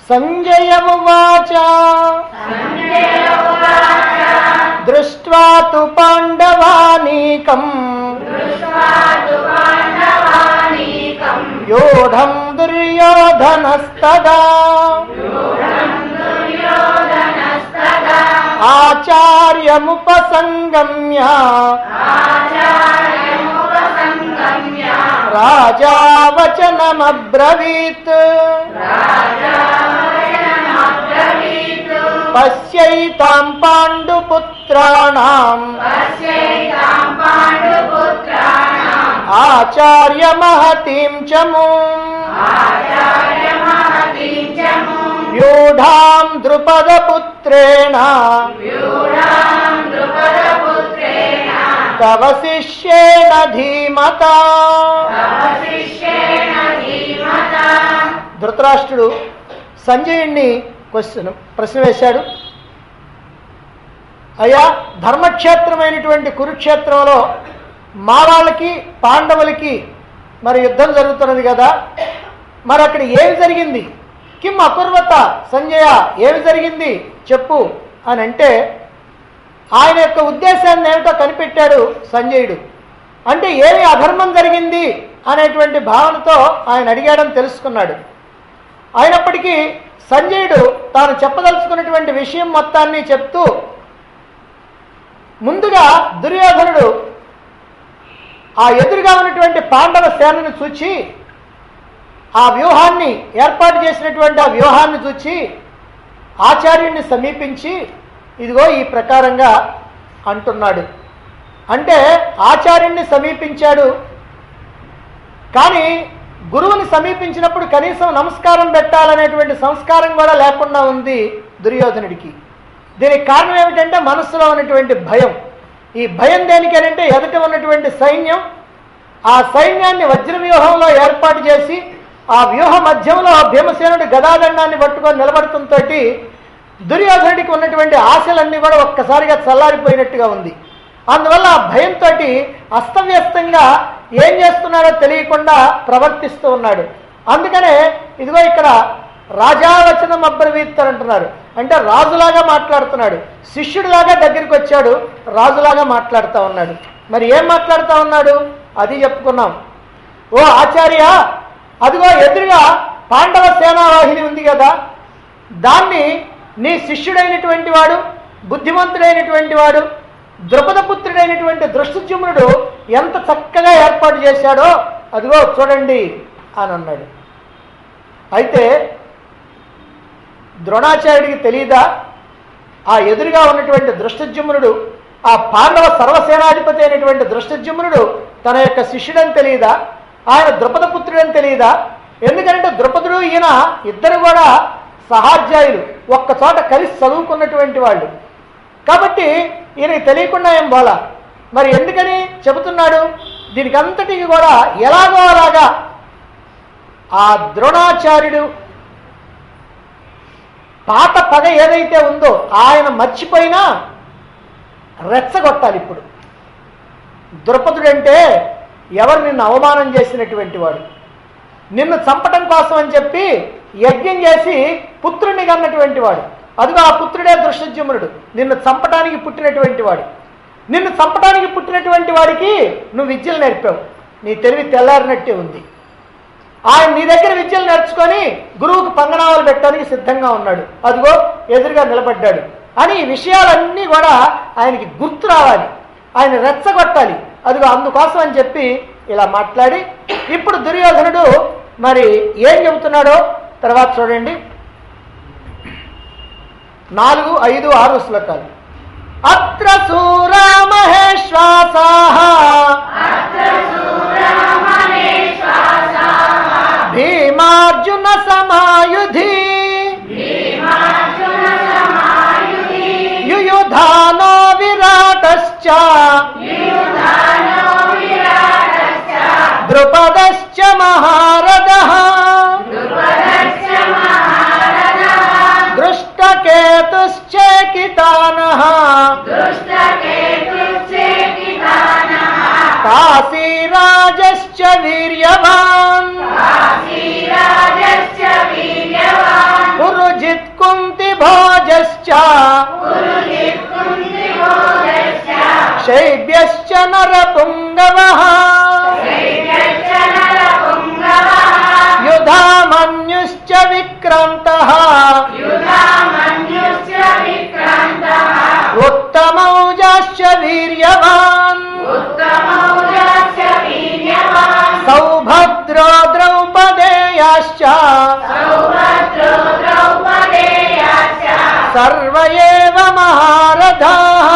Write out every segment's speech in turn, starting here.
సంజయ ఉవాచ దృష్ట్వా తు పాండవానీకం యోఢం దుర్యోధనస్తదా ఆచార్యముపసంగమ్య రాజా వచనమబ్రవీత్ పశ్యైతాం పాండుపుత్రాణం ఆచార్య మహతీం చమూం వ్యూఢాం ద్రుపదపుత్రేణ తవ శిష్యేణ ధీమత ధృతరాష్ట్రుడు సంజయుణ్ణి క్వశ్చన్ ప్రశ్న వేశాడు అయ్యా ధర్మక్షేత్రమైనటువంటి కురుక్షేత్రంలో మా వాళ్ళకి పాండవులకి మరి యుద్ధం జరుగుతున్నది కదా మరి అక్కడ ఏమి జరిగింది కిం అకుర్వత సంజయ ఏమి జరిగింది చెప్పు అని అంటే ఆయన యొక్క ఉద్దేశాన్ని ఏమిటో కనిపెట్టాడు సంజయుడు అంటే ఏమి అధర్మం జరిగింది అనేటువంటి భావనతో ఆయన అడిగాడని తెలుసుకున్నాడు అయినప్పటికీ సంజయుడు తాను చెప్పదలుచుకున్నటువంటి విషయం మొత్తాన్ని చెప్తూ ముందుగా దుర్యోధనుడు ఆ ఎదురుగా ఉన్నటువంటి పాండవ సేనను చూచి ఆ వ్యూహాన్ని ఏర్పాటు చేసినటువంటి ఆ వ్యూహాన్ని చూచి ఆచార్యుణ్ణి సమీపించి ఇదిగో ఈ ప్రకారంగా అంటున్నాడు అంటే ఆచార్యుణ్ణి సమీపించాడు కానీ గురువుని సమీపించినప్పుడు కనీసం నమస్కారం పెట్టాలనేటువంటి సంస్కారం కూడా లేకుండా ఉంది దుర్యోధనుడికి దీనికి కారణం ఏమిటంటే మనస్సులో ఉన్నటువంటి భయం ఈ భయం దేనికేనంటే ఎదుట ఉన్నటువంటి సైన్యం ఆ సైన్యాన్ని వజ్ర వ్యూహంలో ఏర్పాటు చేసి ఆ వ్యూహ మధ్యంలో భీమసేనుడు గదాదండాన్ని పట్టుకొని నిలబడుతుంతో దుర్యోధనుడికి ఉన్నటువంటి ఆశలన్నీ కూడా ఒక్కసారిగా చల్లారిపోయినట్టుగా ఉంది అందువల్ల ఆ భయంతో అస్తవ్యస్తంగా ఏం చేస్తున్నాడో తెలియకుండా ప్రవర్తిస్తూ ఉన్నాడు అందుకనే ఇదిగో ఇక్కడ రాజావచనం అబ్రవీత్ అని అంటున్నారు అంటే రాజులాగా మాట్లాడుతున్నాడు శిష్యుడిలాగా దగ్గరికి వచ్చాడు రాజులాగా మాట్లాడుతూ ఉన్నాడు మరి ఏం మాట్లాడుతూ ఉన్నాడు అది చెప్పుకున్నాం ఓ ఆచార్య అదిగో ఎదురుగా పాండవ సేనావాహిని ఉంది కదా దాన్ని నీ శిష్యుడైనటువంటి వాడు బుద్ధిమంతుడైనటువంటి వాడు ద్రుపదపుత్రుడైనటువంటి దృష్టజుమ్నుడు ఎంత చక్కగా ఏర్పాటు చేశాడో అదిగో చూడండి అని అన్నాడు అయితే ద్రోణాచార్యుడికి తెలియదా ఆ ఎదురుగా ఉన్నటువంటి దృష్టజుమ్నుడు ఆ పాండవ సర్వసేనాధిపతి అయినటువంటి దృష్టజుమ్నుడు తన యొక్క శిష్యుడని తెలియదా ఆయన ద్రుపదపుత్రుడని తెలియదా ఎందుకంటే ద్రుపదుడు ఈయన ఇద్దరు కూడా సహాధ్యాయులు ఒక్క చోట కలిసి చదువుకున్నటువంటి వాళ్ళు కాబట్టి ఈయనకి తెలియకుండా ఏం బోలా మరి ఎందుకని చెబుతున్నాడు దీనికి అంతటికి కూడా ఎలాగో అలాగా ఆ ద్రోణాచార్యుడు పాత పగ ఏదైతే ఉందో ఆయన మర్చిపోయినా రెచ్చగొట్టాలి ఇప్పుడు ద్రుపదుడంటే ఎవరు నిన్ను అవమానం చేసినటువంటి వాడు నిన్ను చంపటం కోసం అని చెప్పి యజ్ఞం చేసి పుత్రుడిని కన్నటువంటి వాడు అదిగో ఆ పుత్రుడే దృష్టజుమ్నుడు నిన్ను చంపటానికి పుట్టినటువంటి వాడు నిన్ను చంపటానికి పుట్టినటువంటి వాడికి నువ్వు విద్యలు నేర్పావు నీ తెలివి తెల్లారినట్టే ఉంది ఆయన నీ దగ్గర విద్యలు నేర్చుకొని గురువుకు పంగనామాలు పెట్టడానికి సిద్ధంగా ఉన్నాడు అదిగో ఎదురుగా నిలబడ్డాడు అని ఈ విషయాలన్నీ కూడా ఆయనకి గుర్తు రావాలి ఆయన రెచ్చగొట్టాలి అదిగో అందుకోసం అని చెప్పి ఇలా మాట్లాడి ఇప్పుడు దుర్యోధనుడు మరి ఏం చెబుతున్నాడో తర్వాత చూడండి నాలుగు ఐదు ఆరు శ్లోకాలు అత్ర సూరా మహేశ్వాసా భీమార్జున సమాయుధి యుయుధానో విరాటశ్చ ద్రుపదశ్చ మహారథ దృష్టకేతుశ్చేకితానః కాశీరాజశ్చ వీర్యవాన్ కురు శైభ్యశ్చ నరపుంగవ యుధామన్యుశ్చ విక్రాంత ఉత్తమౌజాశ్చ వీర్యవాన్ సౌభద్రో ద్రౌపదేయాశ్చ సర్వ ఏవ మహారథాః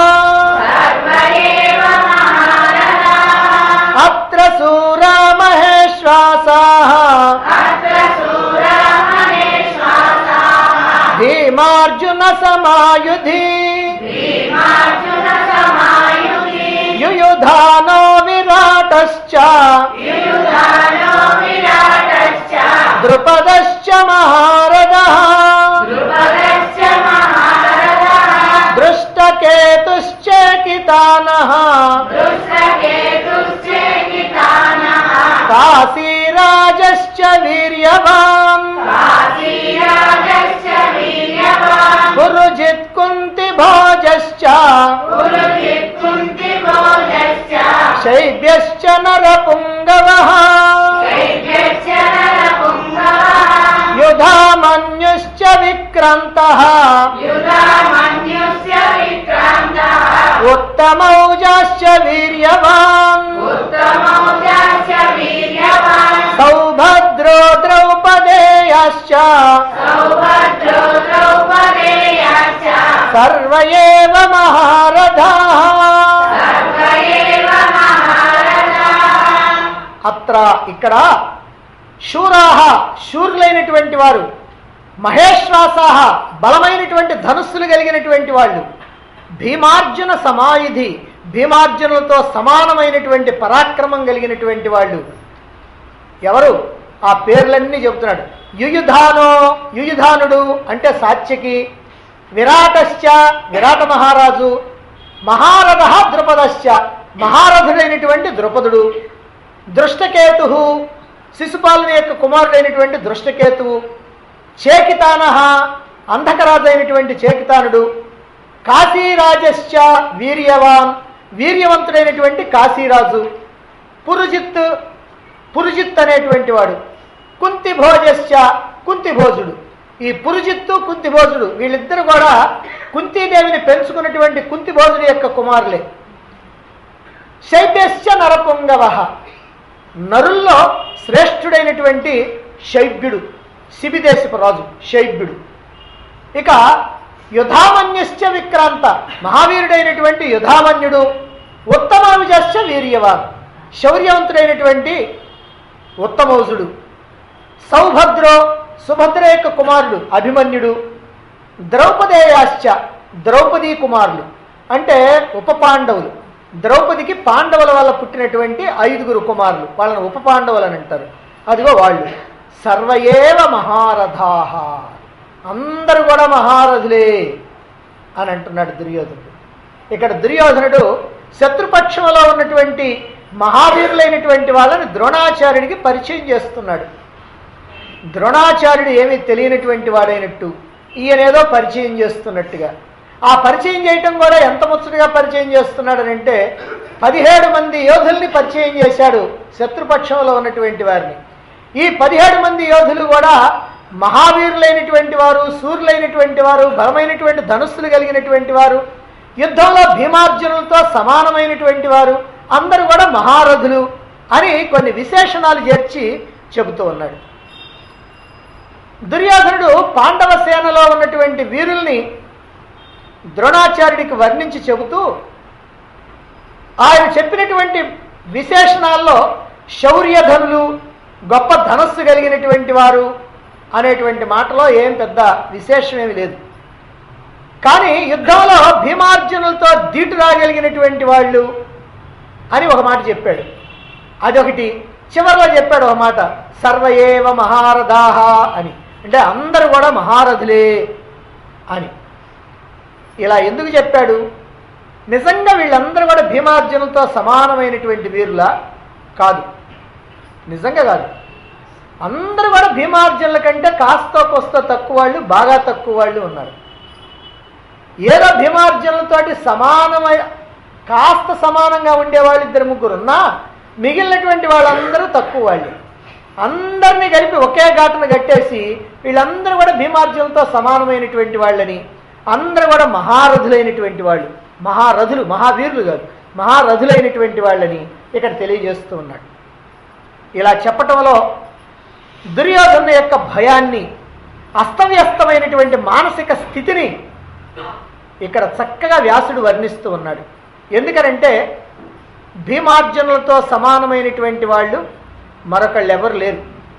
అత్ర శూరా మహేశ్వాసాः భీమార్జున సమాయుధి యుయుధానో విరాటశ్చ ద్రుపదశ్చ మహారథः దృష్టకేతుశ్చేకితానः కాశీరాజశ్చ వీర్యవాన్ పురుజిత్ కుంతి భోజశ్చ శైభ్యశ్చ నరపుంగవః యుధామన్యుశ్చ విక్రాంతः ఉత్తమౌజాశ్చ వీర్యవాన్ సౌభద్రో ద్రౌపదేయాశ్చ సర్వ ఏవ మహారథాః అత్ర ఇక్కడ శూరాహ శూరులైనటువంటి వారు మహేశ్వాసాహ బలమైనటువంటి ధనుస్సులు కలిగినటువంటి వాళ్ళు భీమార్జున సమాయుధి భీమార్జునులతో సమానమైనటువంటి పరాక్రమం కలిగినటువంటి వాళ్ళు ఎవరు ఆ పేర్లన్నీ చెబుతున్నాడు యుయుధానో యుయుధానుడు అంటే సాత్యకి విరాటశ్చ విరాట మహారాజు మహారథ ద్రుపదశ్చ మహారథుడైనటువంటి ద్రుపదుడు దృష్టకేతు శిశుపాలుని యొక్క కుమారుడైనటువంటి దృష్టకేతువు చేకితాన అంధకరాజు అయినటువంటి చేకితానుడు కాశీరాజశ్చ వీర్యవాన్ వీర్యవంతుడైనటువంటి కాశీరాజు పురుజిత్ పురుజిత్ అనేటువంటి వాడు కుంతి భోజశ్చ కుంతి భోజుడు ఈ పురుజిత్తు కుంతి భోజుడు వీళ్ళిద్దరు కూడా కుంతీదేవిని పెంచుకున్నటువంటి కుంతి భోజుడు యొక్క కుమారులే శైబ్యశ్చ నరపుంగవ నరుల్లో శ్రేష్ఠుడైనటువంటి శైబ్యుడు శిబిదేశపు రాజు శైబ్యుడు ఇక యుధామన్యశ్చ విక్రాంత మహావీరుడైనటువంటి యుధామన్యుడు ఉత్తమావిజశ్చ వీర్యవాన్ శౌర్యవంతుడైనటువంటి ఉత్తమౌజుడు సౌభద్రో సుభద్ర యొక్క కుమారుడు అభిమన్యుడు ద్రౌపదేయాశ్చ ద్రౌపదీ కుమారులు అంటే ఉప పాండవులు ద్రౌపదికి పాండవుల వల్ల పుట్టినటువంటి ఐదుగురు కుమారులు వాళ్ళని ఉప పాండవులు అని అంటారు అదిగో వాళ్ళు సర్వయేవ మహారథాహ అందరూ కూడా మహారథులే అని అంటున్నాడు దుర్యోధనుడు ఇక్కడ దుర్యోధనుడు శత్రుపక్షంలో ఉన్నటువంటి మహావీరులైనటువంటి వాళ్ళని ద్రోణాచార్యుడికి పరిచయం చేస్తున్నాడు ద్రోణాచార్యుడు ఏమీ తెలియనటువంటి వాడైనట్టు ఈయనేదో పరిచయం చేస్తున్నట్టుగా ఆ పరిచయం చేయటం కూడా ఎంత ముచ్చటగా పరిచయం చేస్తున్నాడు అంటే పదిహేడు మంది యోధుల్ని పరిచయం చేశాడు శత్రుపక్షంలో ఉన్నటువంటి వారిని ఈ పదిహేడు మంది యోధులు కూడా మహావీరులైనటువంటి వారు సూర్యులైనటువంటి వారు బలమైనటువంటి ధనుస్సులు కలిగినటువంటి వారు యుద్ధంలో భీమార్జునులతో సమానమైనటువంటి వారు అందరూ కూడా మహారథులు అని కొన్ని విశేషణాలు చేర్చి చెబుతూ ఉన్నాడు దుర్యోధనుడు పాండవ సేనలో ఉన్నటువంటి వీరుల్ని ద్రోణాచార్యుడికి వర్ణించి చెబుతూ ఆయన చెప్పినటువంటి విశేషణాల్లో శౌర్యధనులు గొప్ప ధనస్సు కలిగినటువంటి వారు అనేటువంటి మాటలో ఏం పెద్ద విశేషమేమి లేదు కానీ యుద్ధంలో భీమార్జునులతో దీటు రాగలిగినటువంటి వాళ్ళు అని ఒక మాట చెప్పాడు అదొకటి చివరిలో చెప్పాడు ఒక మాట సర్వయేవ మహారథాహ అని అంటే అందరూ కూడా మహారథులే అని ఇలా ఎందుకు చెప్పాడు నిజంగా వీళ్ళందరూ కూడా భీమార్జునులతో సమానమైనటువంటి వీరులా కాదు నిజంగా కాదు అందరూ కూడా భీమార్జునుల కంటే కాస్త కొస్త తక్కువ వాళ్ళు బాగా తక్కువ వాళ్ళు ఉన్నారు ఏదో భీమార్జునులతోటి సమానమై కాస్త సమానంగా ఉండేవాళ్ళు ఇద్దరు ముగ్గురు ఉన్నా మిగిలినటువంటి వాళ్ళందరూ తక్కువ వాళ్ళు అందరినీ కలిపి ఒకే ఘాటను కట్టేసి వీళ్ళందరూ కూడా భీమార్జునులతో సమానమైనటువంటి వాళ్ళని అందరూ కూడా మహారథులైనటువంటి వాళ్ళు మహారథులు మహావీరులు కాదు మహారథులైనటువంటి వాళ్ళని ఇక్కడ తెలియజేస్తూ ఉన్నాడు ఇలా చెప్పటంలో దుర్యోధన యొక్క భయాన్ని అస్తవ్యస్తమైనటువంటి మానసిక స్థితిని ఇక్కడ చక్కగా వ్యాసుడు వర్ణిస్తూ ఉన్నాడు ఎందుకనంటే భీమార్జునులతో సమానమైనటువంటి వాళ్ళు మరొకళ్ళు ఎవరు లేరు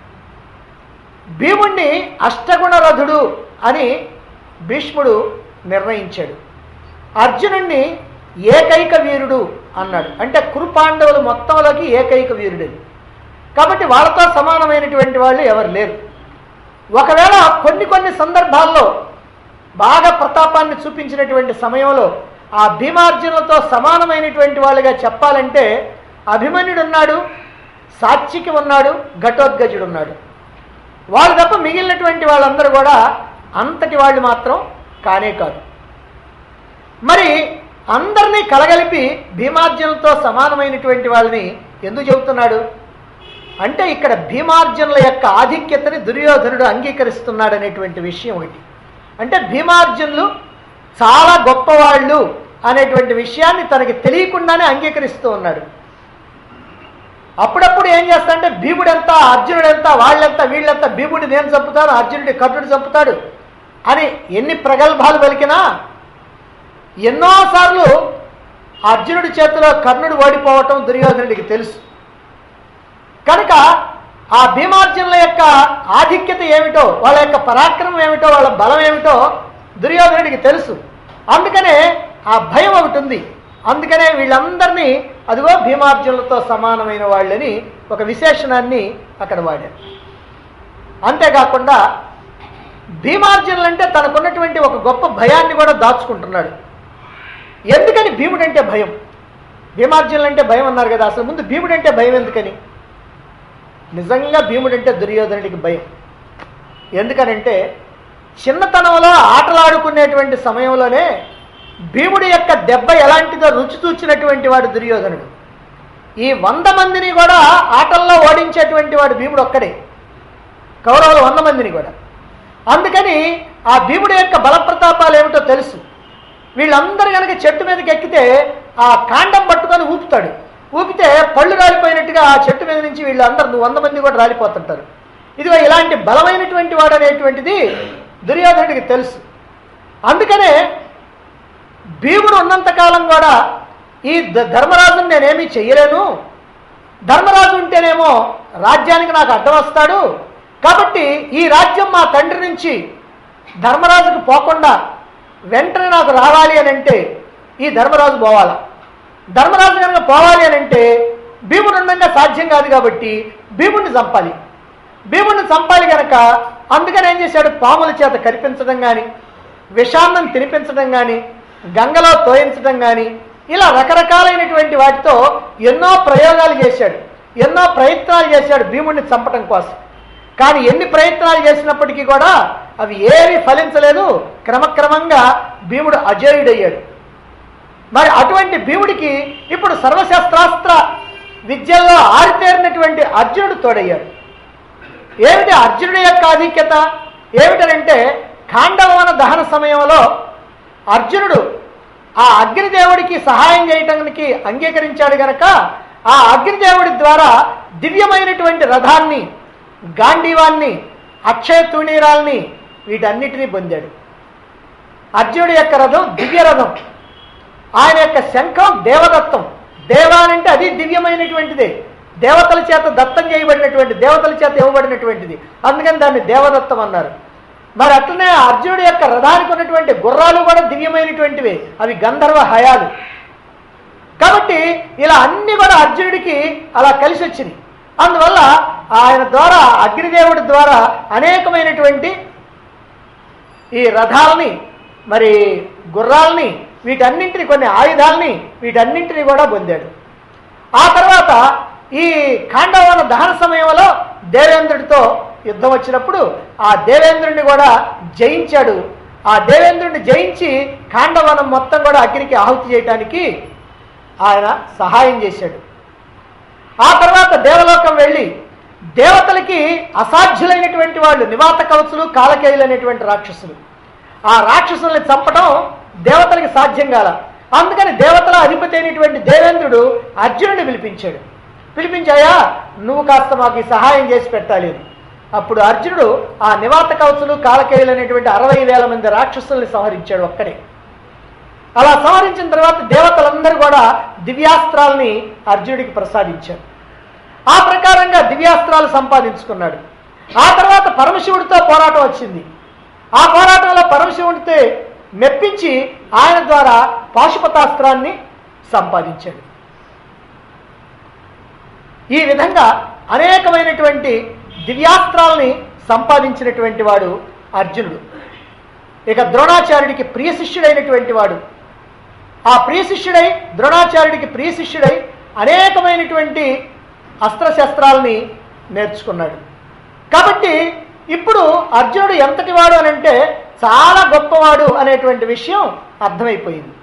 భీముణ్ణి అష్టగుణ రథుడు అని భీష్ముడు నిర్ణయించాడు అర్జునుణ్ణి ఏకైక వీరుడు అన్నాడు అంటే కురుపాండవులు మొత్తంలోకి ఏకైక వీరుడు కాబట్టి వాళ్ళతో సమానమైనటువంటి వాళ్ళు ఎవరు లేరు ఒకవేళ కొన్ని కొన్ని సందర్భాల్లో బాగా ప్రతాపాన్ని చూపించినటువంటి సమయంలో ఆ భీమార్జునులతో సమానమైనటువంటి వాళ్ళుగా చెప్పాలంటే అభిమన్యుడు ఉన్నాడు సాత్వికి ఉన్నాడు ఘటోద్గజుడు ఉన్నాడు వాళ్ళు తప్ప మిగిలినటువంటి వాళ్ళందరూ కూడా అంతటి వాళ్ళు మాత్రం కానే కాదు మరి అందరినీ కలగలిపి భీమార్జునులతో సమానమైనటువంటి వాళ్ళని ఎందుకు చెబుతున్నాడు అంటే ఇక్కడ భీమార్జునుల యొక్క ఆధిక్యతని దుర్యోధనుడు అంగీకరిస్తున్నాడు అనేటువంటి విషయం ఒకటి అంటే భీమార్జునులు చాలా గొప్పవాళ్ళు అనేటువంటి విషయాన్ని తనకి తెలియకుండానే అంగీకరిస్తూ ఉన్నాడు అప్పుడప్పుడు ఏం చేస్తాడంటే భీముడు ఎంత అర్జునుడు ఎంత వాళ్ళెంత వీళ్ళెంత భీముడి నేను చంపుతాను అర్జునుడి కర్ణుడు చంపుతాడు అని ఎన్ని ప్రగల్భాలు పలికినా ఎన్నోసార్లు అర్జునుడి చేతిలో కర్ణుడు ఓడిపోవటం దుర్యోధనుడికి తెలుసు కనుక ఆ భీమార్జునుల యొక్క ఆధిక్యత ఏమిటో వాళ్ళ యొక్క పరాక్రమం ఏమిటో వాళ్ళ బలం ఏమిటో దుర్యోధనుడికి తెలుసు అందుకనే ఆ భయం ఒకటి ఉంది అందుకనే వీళ్ళందరినీ అదిగో భీమార్జునులతో సమానమైన వాళ్ళని ఒక విశేషణాన్ని అక్కడ వాడారు అంతేకాకుండా భీమార్జునులు అంటే తనకున్నటువంటి ఒక గొప్ప భయాన్ని కూడా దాచుకుంటున్నాడు ఎందుకని భీముడు అంటే భయం భీమార్జునులు అంటే భయం అన్నారు కదా అసలు ముందు భీముడు అంటే భయం ఎందుకని నిజంగా భీముడు అంటే దుర్యోధనుడికి భయం ఎందుకనంటే చిన్నతనంలో ఆటలాడుకునేటువంటి సమయంలోనే భీముడి యొక్క దెబ్బ ఎలాంటిదో రుచి చూచినటువంటి వాడు దుర్యోధనుడు ఈ వంద మందిని కూడా ఆటల్లో ఓడించేటువంటి వాడు భీముడు ఒక్కడే కౌరవులు వంద మందిని కూడా అందుకని ఆ భీముడి యొక్క బలప్రతాపాలు ఏమిటో తెలుసు వీళ్ళందరూ కనుక చెట్టు మీదకి ఎక్కితే ఆ కాండం పట్టుకొని ఊపుతాడు ఊపితే పళ్ళు రాలిపోయినట్టుగా ఆ చెట్టు మీద నుంచి వీళ్ళందరూ నువ్వు వంద మంది కూడా రాలిపోతుంటారు ఇదిగో ఇలాంటి బలమైనటువంటి వాడు అనేటువంటిది దుర్యోధనుడికి తెలుసు అందుకనే భీముడు ఉన్నంతకాలం కూడా ఈ ద- ధర్మరాజుని నేనేమీ చెయ్యలేను ధర్మరాజు ఉంటేనేమో రాజ్యానికి నాకు అడ్డం వస్తాడు కాబట్టి ఈ రాజ్యం మా తండ్రి నుంచి ధర్మరాజుకు పోకుండా వెంటనే నాకు రావాలి అని అంటే ఈ ధర్మరాజు పోవాలా ధర్మరాజు కనుక పోవాలి అని అంటే భీముడు ఉండగా సాధ్యం కాదు కాబట్టి భీముడిని చంపాలి భీముడిని చంపాలి కనుక అందుకని ఏం చేశాడు పాముల చేత కనిపించడం కానీ విషాన్నం తినిపించడం కానీ గంగలో తోయించడం కానీ ఇలా రకరకాలైనటువంటి వాటితో ఎన్నో ప్రయోగాలు చేశాడు ఎన్నో ప్రయత్నాలు చేశాడు భీముడిని చంపడం కోసం కానీ ఎన్ని ప్రయత్నాలు చేసినప్పటికీ కూడా అవి ఏమీ ఫలించలేదు క్రమక్రమంగా భీముడు అజేయుడయ్యాడు మరి అటువంటి భీముడికి ఇప్పుడు సర్వశస్త్రాస్త్ర విద్యల్లో ఆరితేరినటువంటి అర్జునుడు తోడయ్యాడు ఏమిటి అర్జునుడి యొక్క ఆధిక్యత ఏమిటనంటే ఖాండవన దహన సమయంలో అర్జునుడు ఆ అగ్నిదేవుడికి సహాయం చేయటానికి అంగీకరించాడు గనక ఆ అగ్నిదేవుడి ద్వారా దివ్యమైనటువంటి రథాన్ని గాంధీవాన్ని అక్షయ తుణీరాల్ని వీటన్నిటినీ పొందాడు అర్జునుడి యొక్క రథం దివ్య రథం ఆయన యొక్క శంఖం దేవదత్తం దేవాలంటే అది దివ్యమైనటువంటిదే దేవతల చేత దత్తం చేయబడినటువంటి దేవతల చేత ఇవ్వబడినటువంటిది అందుకని దాన్ని దేవదత్తం అన్నారు మరి అట్లనే అర్జునుడి యొక్క రథానికి ఉన్నటువంటి గుర్రాలు కూడా దివ్యమైనటువంటివి అవి గంధర్వ హయాలు కాబట్టి ఇలా అన్ని కూడా అర్జునుడికి అలా కలిసి వచ్చినాయి అందువల్ల ఆయన ద్వారా అగ్నిదేవుడి ద్వారా అనేకమైనటువంటి ఈ రథాలని మరి గుర్రాలని వీటన్నింటిని కొన్ని ఆయుధాలని వీటన్నింటినీ కూడా పొందాడు ఆ తర్వాత ఈ ఖాండవన దహన సమయంలో దేవేంద్రుడితో యుద్ధం వచ్చినప్పుడు ఆ దేవేంద్రుడిని కూడా జయించాడు ఆ దేవేంద్రుడిని జయించి ఖాండవనం మొత్తం కూడా అగ్నికి ఆహుతి చేయటానికి ఆయన సహాయం చేశాడు ఆ తర్వాత దేవలోకం వెళ్ళి దేవతలకి అసాధ్యులైనటువంటి వాళ్ళు నివాత కవచులు కాలకేయులు అనేటువంటి రాక్షసులు ఆ రాక్షసుల్ని చంపడం దేవతలకి సాధ్యం కాల అందుకని దేవతల అధిపతి అయినటువంటి దేవేంద్రుడు అర్జునుడిని పిలిపించాడు పిలిపించాయా నువ్వు కాస్త మాకు ఈ సహాయం చేసి పెట్టాలి అని. అప్పుడు అర్జునుడు ఆ నివాత కవచులు కాలకేయులు అనేటువంటి అరవై వేల మంది రాక్షసుల్ని సంహరించాడు ఒక్కడే అలా సంహరించిన తర్వాత దేవతలందరూ కూడా దివ్యాస్త్రాల్ని అర్జునుడికి ప్రసాదించారు ఆ ప్రకారంగా దివ్యాస్త్రాలు సంపాదించుకున్నాడు ఆ తర్వాత పరమశివుడితో పోరాటం వచ్చింది ఆ పోరాటంలో పరమశివుడితో మెప్పించి ఆయన ద్వారా పాశుపతాస్త్రాన్ని సంపాదించాడు ఈ విధంగా అనేకమైనటువంటి దివ్యాస్త్రాలని సంపాదించినటువంటి వాడు అర్జునుడు ఇక ద్రోణాచార్యుడికి ప్రియ శిష్యుడైనటువంటి వాడు ఆ ప్రియ శిష్యుడై ద్రోణాచార్యుడికి ప్రియ శిష్యుడై అనేకమైనటువంటి అస్త్రశస్త్రాలని నేర్చుకున్నాడు కాబట్టి ఇప్పుడు అర్జునుడు ఎంతటి వాడు అని అంటే చాలా గొప్పవాడు అనేటువంటి విషయం అర్థమైపోయింది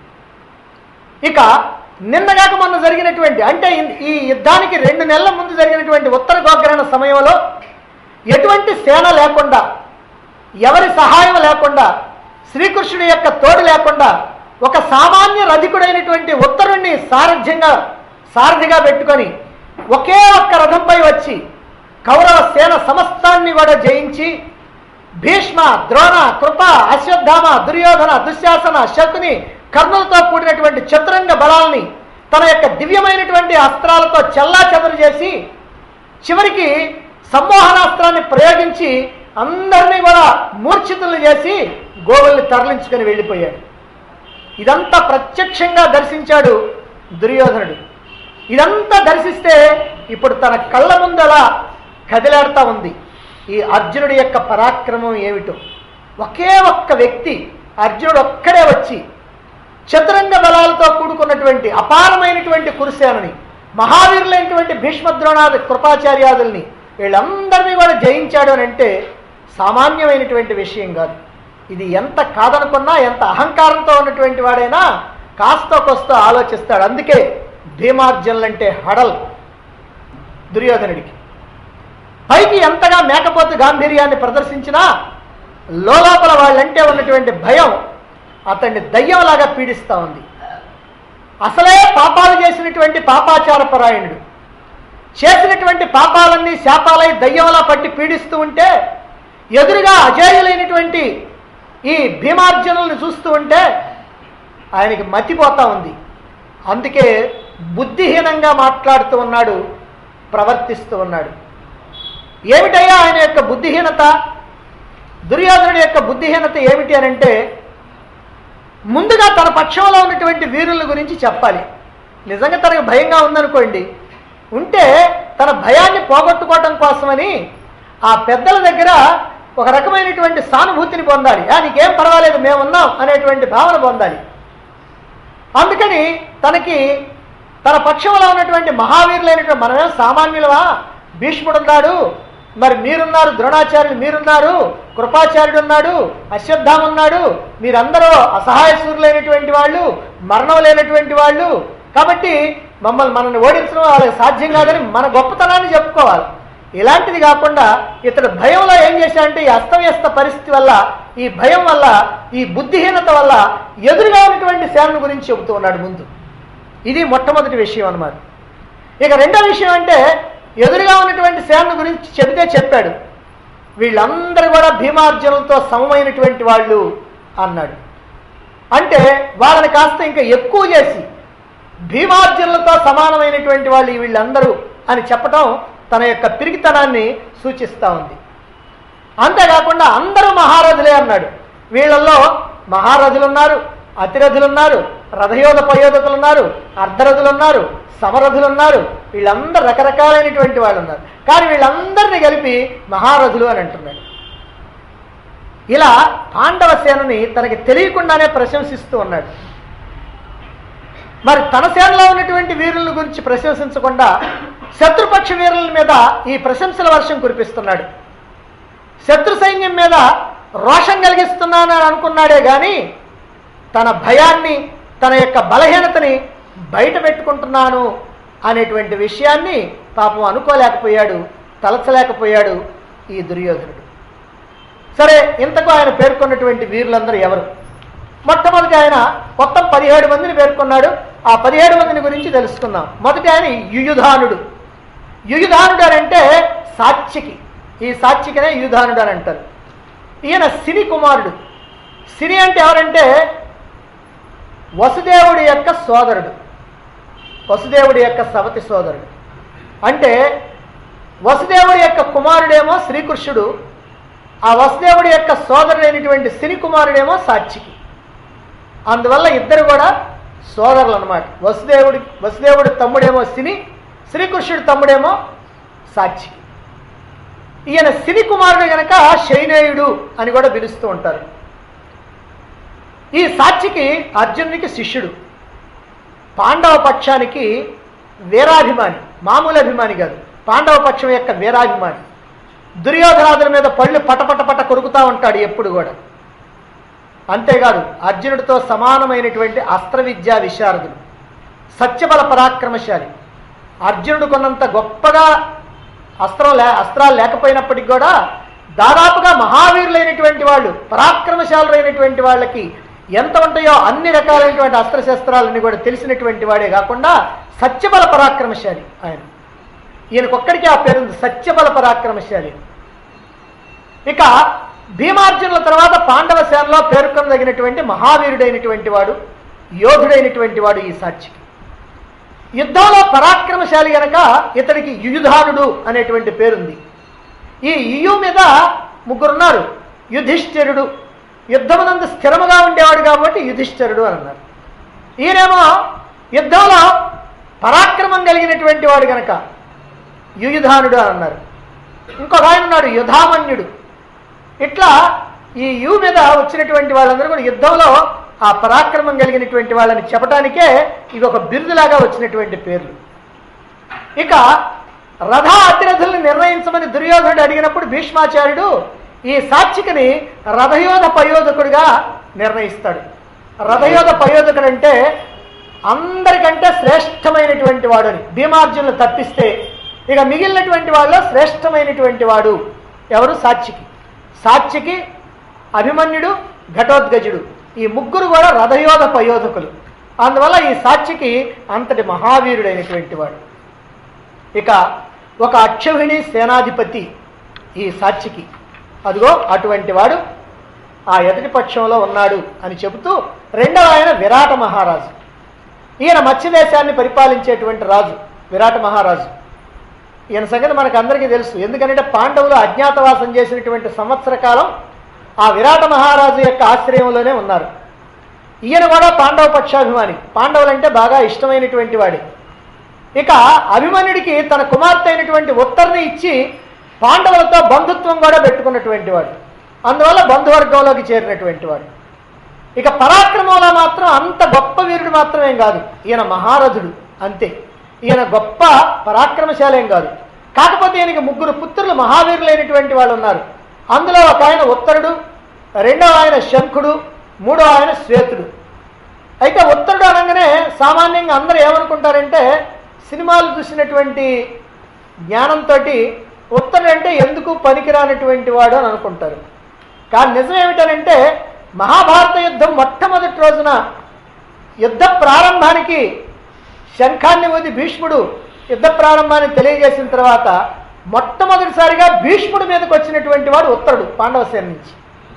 ఇక నిన్నగాక మొన్న జరిగినటువంటి అంటే ఇన్- ఈ యుద్ధానికి రెండు నెలల ముందు జరిగినటువంటి ఉత్తర గోగ్రహణ సమయంలో ఎటువంటి సేన లేకుండా ఎవరి సహాయం లేకుండా శ్రీకృష్ణుడి యొక్క తోడు లేకుండా ఒక సామాన్య రధికుడైనటువంటి ఉత్తరుణ్ణి సారథ్యంగా సారథిగా పెట్టుకొని ఒకే ఒక్క రథంపై వచ్చి కౌరవ సేన సమస్తాన్ని కూడా జయించి భీష్మ ద్రోణ కృప అశ్వత్థామ దుర్యోధన దుశ్శాసన శకుని కర్ణులతో కూడినటువంటి చతురంగ బలాల్ని తన యొక్క దివ్యమైనటువంటి అస్త్రాలతో చెల్లా చేసి చివరికి సమ్మోహనాస్త్రాన్ని ప్రయోగించి అందరినీ కూడా మూర్ఛితులు చేసి గోవుల్ని తరలించుకొని వెళ్ళిపోయాడు ఇదంతా ప్రత్యక్షంగా దర్శించాడు దుర్యోధనుడు ఇదంతా దర్శిస్తే ఇప్పుడు తన కళ్ళ ముందలా కదిలాడుతూ ఉంది ఈ అర్జునుడి యొక్క పరాక్రమం ఏమిటో ఒకే ఒక్క వ్యక్తి అర్జునుడు ఒక్కడే వచ్చి చతురంగ బలాలతో కూడుకున్నటువంటి అపారమైనటువంటి కురుసేనని మహావీరులైనటువంటి భీష్మద్రోణాది కృపాచార్యాదుల్ని వీళ్ళందరినీ కూడా జయించాడు అని అంటే సామాన్యమైనటువంటి విషయం కాదు ఇది ఎంత కాదనుకున్నా ఎంత అహంకారంతో ఉన్నటువంటి వాడైనా కాస్త కొస్తో ఆలోచిస్తాడు అందుకే భీమార్జునులంటే హడల్ దుర్యోధనుడికి పైకి ఎంతగా మేకపోతు గాంభీర్యాన్ని ప్రదర్శించినా లోపల వాళ్ళంటే ఉన్నటువంటి భయం అతన్ని దయ్యంలాగా పీడిస్తూ ఉంది అసలే పాపాలు చేసినటువంటి పాపాచార పరాయణుడు చేసినటువంటి పాపాలన్నీ శాపాలై దయ్యంలా పట్టి పీడిస్తూ ఉంటే ఎదురుగా అజేయులైనటువంటి ఈ భీమార్జునుల్ని చూస్తూ ఉంటే ఆయనకి మతిపోతా ఉంది అందుకే బుద్ధిహీనంగా మాట్లాడుతూ ఉన్నాడు ప్రవర్తిస్తూ ఉన్నాడు ఏమిటయ్యా ఆయన యొక్క బుద్ధిహీనత దుర్యోధనుడి యొక్క బుద్ధిహీనత ఏమిటి అని అంటే ముందుగా తన పక్షంలో ఉన్నటువంటి వీరుల గురించి చెప్పాలి నిజంగా తనకు భయంగా ఉందనుకోండి ఉంటే తన భయాన్ని పోగొట్టుకోవటం కోసమని ఆ పెద్దల దగ్గర ఒక రకమైనటువంటి సానుభూతిని పొందాలి "ఆ, నీకేం పర్వాలేదు మేమున్నాం అనేటువంటి భావన పొందాలి అందుకని తనకి తన పక్షంలో ఉన్నటువంటి మహావీరులైనటువంటి మనమేం సామాన్యులవా భీష్ముడు ఉన్నాడు మరి మీరున్నారు ద్రోణాచార్యులు మీరున్నారు కృపాచార్యుడు ఉన్నాడు అశ్వత్థామ ఉన్నాడు మీరందరూ అసహాయ సూర్యులైనటువంటి వాళ్ళు మరణం లేనటువంటి వాళ్ళు కాబట్టి మమ్మల్ని మనల్ని ఓడించడం వాళ్ళకి సాధ్యం కాదని మన గొప్పతనాన్ని చెప్పుకోవాలి ఇలాంటిది కాకుండా ఇతడు భయంలో ఏం చేశాడంటే ఈ అస్తవ్యస్త పరిస్థితి వల్ల ఈ భయం వల్ల ఈ బుద్ధిహీనత వల్ల ఎదురుగా ఉన్నటువంటి సేనల గురించి చెబుతూ ఉన్నాడు ముందు ఇది మొట్టమొదటి విషయం అన్నమాట ఇక రెండో విషయం అంటే ఎదురుగా ఉన్నటువంటి సేనల గురించి చెబితే చెప్పాడు వీళ్ళందరూ కూడా భీమార్జునులతో సమమైనటువంటి వాళ్ళు అన్నాడు అంటే వాళ్ళని కాస్త ఇంకా ఎక్కువ చేసి భీమార్జునులతో సమానమైనటువంటి వాళ్ళు ఈ వీళ్ళందరూ అని చెప్పటం తన యొక్క పిరిగితనాన్ని సూచిస్తూ ఉంది అంతేకాకుండా అందరూ మహారథులే అన్నాడు వీళ్ళల్లో మహారథులు ఉన్నారు అతిరథులు ఉన్నారు రథయోధ పయోధకులు ఉన్నారు అర్ధరథులు ఉన్నారు సమరథులు ఉన్నారు వీళ్ళందరూ రకరకాలైనటువంటి వాళ్ళు ఉన్నారు కానీ వీళ్ళందరినీ కలిపి మహారథులు అని అంటున్నాడు ఇలా పాండవ సేనని తనకి తెలియకుండానే ప్రశంసిస్తూ ఉన్నాడు మరి తన సేనలో ఉన్నటువంటి వీరుల గురించి ప్రశంసించకుండా శత్రుపక్ష వీరుల మీద ఈ ప్రశంసల వర్షం కురిపిస్తున్నాడు శత్రు సైన్యం మీద రోషం కలిగిస్తున్నాను అని అనుకున్నాడే కానీ తన భయాన్ని తన యొక్క బలహీనతని బయట పెట్టుకుంటున్నాను అనేటువంటి విషయాన్ని పాపం అనుకోలేకపోయాడు తలచలేకపోయాడు ఈ దుర్యోధనుడు సరే ఇంతకు ఆయన పేర్కొన్నటువంటి వీరులందరూ ఎవరు మొట్టమొదటి ఆయన మొత్తం పదిహేడు మందిని పేర్కొన్నాడు ఆ పదిహేడు మందిని గురించి తెలుసుకుందాం మొదటి ఆయన యుయుధానుడు యుయుధానుడు అని అంటే సాత్యకి ఈ సాత్యకనే యుయుధానుడు అని అంటారు ఈయన సిరి కుమారుడు సిరి అంటే ఎవరంటే వసుదేవుడి యొక్క సోదరుడు వసుదేవుడి యొక్క సవతి సోదరుడు అంటే వసుదేవుడి యొక్క కుమారుడేమో శ్రీకృష్ణుడు ఆ వసుదేవుడి యొక్క సోదరుడైనటువంటి సిరి కుమారుడేమో సాక్షికి అందువల్ల ఇద్దరు కూడా సోదరులు అనమాట వసుదేవుడి వసుదేవుడి తమ్ముడేమో సిని శ్రీకృష్ణుడి తమ్ముడేమో సాక్షి ఈయన సిని కుమారుడు గనక శైనేయుడు అని కూడా పిలుస్తూ ఉంటారు ఈ సాక్షికి అర్జునునికి శిష్యుడు పాండవ పక్షానికి వీరాభిమాని మామూలు అభిమాని కాదు పాండవ పక్షం యొక్క వీరాభిమాని దుర్యోధనాదుల మీద పళ్ళు పటపట పట కొరుకుతూ ఉంటాడు ఎప్పుడు కూడా అంతేకాదు అర్జునుడితో సమానమైనటువంటి అస్త్ర విద్యా విశారదులు సత్యబల పరాక్రమశాలి అర్జునుడు కొన్నంత గొప్పగా అస్త్రం లే అస్త్రాలు లేకపోయినప్పటికీ కూడా దాదాపుగా మహావీరులైనటువంటి వాళ్ళు పరాక్రమశాలురైనటువంటి వాళ్ళకి ఎంత ఉంటాయో అన్ని రకాలైనటువంటి అస్త్రశస్త్రాలన్నీ కూడా తెలిసినటువంటి వాడే కాకుండా సత్యబల పరాక్రమశాలి ఆయన ఈయనకొక్కడికి ఆ పేరుంది సత్యబల పరాక్రమశాలి ఇక భీమార్జునుల తర్వాత పాండవ సేనలో పేర్కొనదగినటువంటి మహావీరుడైనటువంటి వాడు యోధుడైనటువంటి వాడు ఈ సాక్షికి యుద్ధంలో పరాక్రమశాలి గనక ఇతడికి యుయుధానుడు అనేటువంటి పేరుంది ఈ యుయు మీద ముగ్గురున్నారు యుధిష్ఠిరుడు యుద్ధమునందు స్థిరముగా ఉండేవాడు కాబట్టి యుధిష్ఠిరుడు అని అన్నారు ఈయనేమో యుద్ధంలో పరాక్రమం కలిగినటువంటి వాడు గనక యుయుధానుడు అని అన్నారు ఇంకొక ఆయన ఉన్నాడు యుధామన్యుడు ఇట్లా ఈ యు మీద వచ్చినటువంటి వాళ్ళందరూ కూడా యుద్ధంలో ఆ పరాక్రమం కలిగినటువంటి వాళ్ళని చెప్పడానికే ఇది ఒక బిరుదులాగా వచ్చినటువంటి పేర్లు ఇక రథ అతిరథుల్ని నిర్ణయించమని దుర్యోధనుడు అడిగినప్పుడు భీష్మాచార్యుడు ఈ సాక్షికని రథయోధ పయోధకుడిగా నిర్ణయిస్తాడు రథయోధ పయోధకుడు అంటే అందరికంటే శ్రేష్టమైనటువంటి వాడని భీమార్జునులు తప్పిస్తే ఇక మిగిలినటువంటి వాళ్ళలో శ్రేష్టమైనటువంటి వాడు ఎవరు సాక్షికి సాక్షికి అభిమన్యుడు ఘటోద్గజుడు ఈ ముగ్గురు కూడా రథయోధ పయోధకులు అందువల్ల ఈ సాక్షికి అంతటి మహావీరుడైనటువంటి వాడు ఇక ఒక అక్షౌహిణి సేనాధిపతి ఈ సాక్షికి అదిగో అటువంటి వాడు ఆ ఎదుటి పక్షంలో ఉన్నాడు అని చెబుతూ రెండవ ఆయన విరాట మహారాజు ఈయన మత్స్యదేశాన్ని పరిపాలించేటువంటి రాజు విరాట మహారాజు ఈయన సంగతి మనకు అందరికీ తెలుసు ఎందుకంటే పాండవులు అజ్ఞాతవాసం చేసినటువంటి సంవత్సర కాలం ఆ విరాట మహారాజు యొక్క ఆశ్రయంలోనే ఉన్నారు ఈయన కూడా పాండవ పక్షాభిమాని పాండవులంటే బాగా ఇష్టమైనటువంటి వాడే ఇక అభిమన్యుడికి తన కుమార్తె అయినటువంటి ఉత్తర్ని ఇచ్చి పాండవులతో బంధుత్వం కూడా పెట్టుకున్నటువంటి వాడు అందువల్ల బంధువర్గంలోకి చేరినటువంటి వాడు ఇక పరాక్రమంలో మాత్రం అంత గొప్ప వీరుడు మాత్రమేం కాదు ఈయన మహారథుడు అంతే ఈయన గొప్ప పరాక్రమశాలేం కాదు కాకపోతే ఈయనకి ముగ్గురు పుత్రులు మహావీరులైనటువంటి వాళ్ళు ఉన్నారు అందులో ఒక ఆయన ఉత్తరుడు రెండవ ఆయన శంఖుడు మూడో ఆయన శ్వేతుడు అయితే ఉత్తరుడు అనగానే సామాన్యంగా అందరూ ఏమనుకుంటారంటే సినిమాలు చూసినటువంటి జ్ఞానంతో ఉత్తరుడు అంటే ఎందుకు పనికిరానటువంటి వాడు అని అనుకుంటారు కానీ నిజం ఏమిటనంటే మహాభారత యుద్ధం మొట్టమొదటి రోజున యుద్ధ ప్రారంభానికి శంఖాన్ని ఊది భీష్ముడు యుద్ధ ప్రారంభాన్ని తెలియజేసిన తర్వాత మొట్టమొదటిసారిగా భీష్ముడి మీదకి వచ్చినటువంటి వాడు ఉత్తరుడు పాండవ సేన నుంచి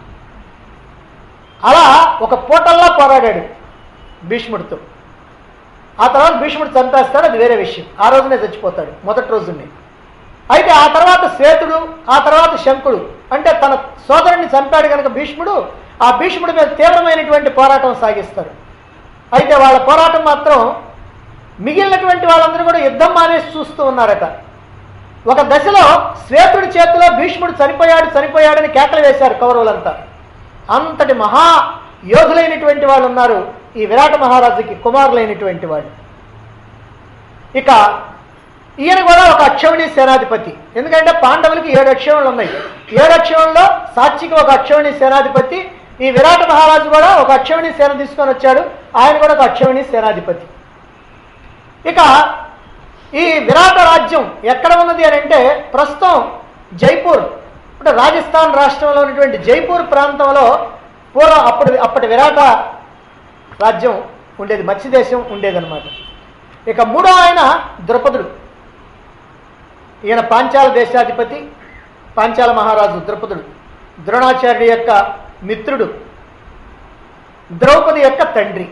అలా ఒక పూటల్లా పోరాడాడు భీష్ముడితో ఆ తర్వాత భీష్ముడు చంపేస్తాడు అది వేరే విషయం ఆ రోజునే చచ్చిపోతాడు మొదటి రోజునే అయితే ఆ తర్వాత శ్వేతుడు ఆ తర్వాత శంకుడు అంటే తన సోదరుని చంపాడు కనుక భీష్ముడు ఆ భీష్ముడి మీద తీవ్రమైనటువంటి పోరాటం సాగిస్తారు అయితే వాళ్ళ పోరాటం మాత్రం మిగిలినటువంటి వాళ్ళందరూ కూడా యుద్ధం మానేసి చూస్తూ ఉన్నారట ఒక దశలో శ్వేతుడి చేతిలో భీష్ముడు చనిపోయాడు చనిపోయాడని కేకలు వేశారు కౌరవులంతా అంతటి మహా యోధులైనటువంటి వాళ్ళు ఉన్నారు ఈ విరాట మహారాజుకి కుమారులైనటువంటి వాళ్ళు ఇక ఈయన కూడా ఒక అక్షౌణి సేనాధిపతి ఎందుకంటే పాండవులకి ఏడు అక్షౌణులు ఉన్నాయి ఏడు అక్షౌణుల్లో సాక్షికి ఒక అక్షౌణి సేనాధిపతి ఈ విరాట మహారాజు కూడా ఒక అక్షౌణి సేన తీసుకొని వచ్చాడు ఆయన కూడా ఒక అక్షౌణి సేనాధిపతి ఇక ఈ విరాట రాజ్యం ఎక్కడ ఉన్నది అని అంటే ప్రస్తుతం జైపూర్ అంటే రాజస్థాన్ రాష్ట్రంలో ఉన్నటువంటి జైపూర్ ప్రాంతంలో పూర్వం అప్పుడు అప్పటి విరాట రాజ్యం ఉండేది మత్స్యదేశం ఉండేదన్నమాట ఇక మూడో ఆయన ద్రుపదుడు ఈయన పాంచాల దేశాధిపతి పాంచాల మహారాజు ద్రుపదుడు ద్రోణాచార్యుడి యొక్క మిత్రుడు ద్రౌపది యొక్క తండ్రి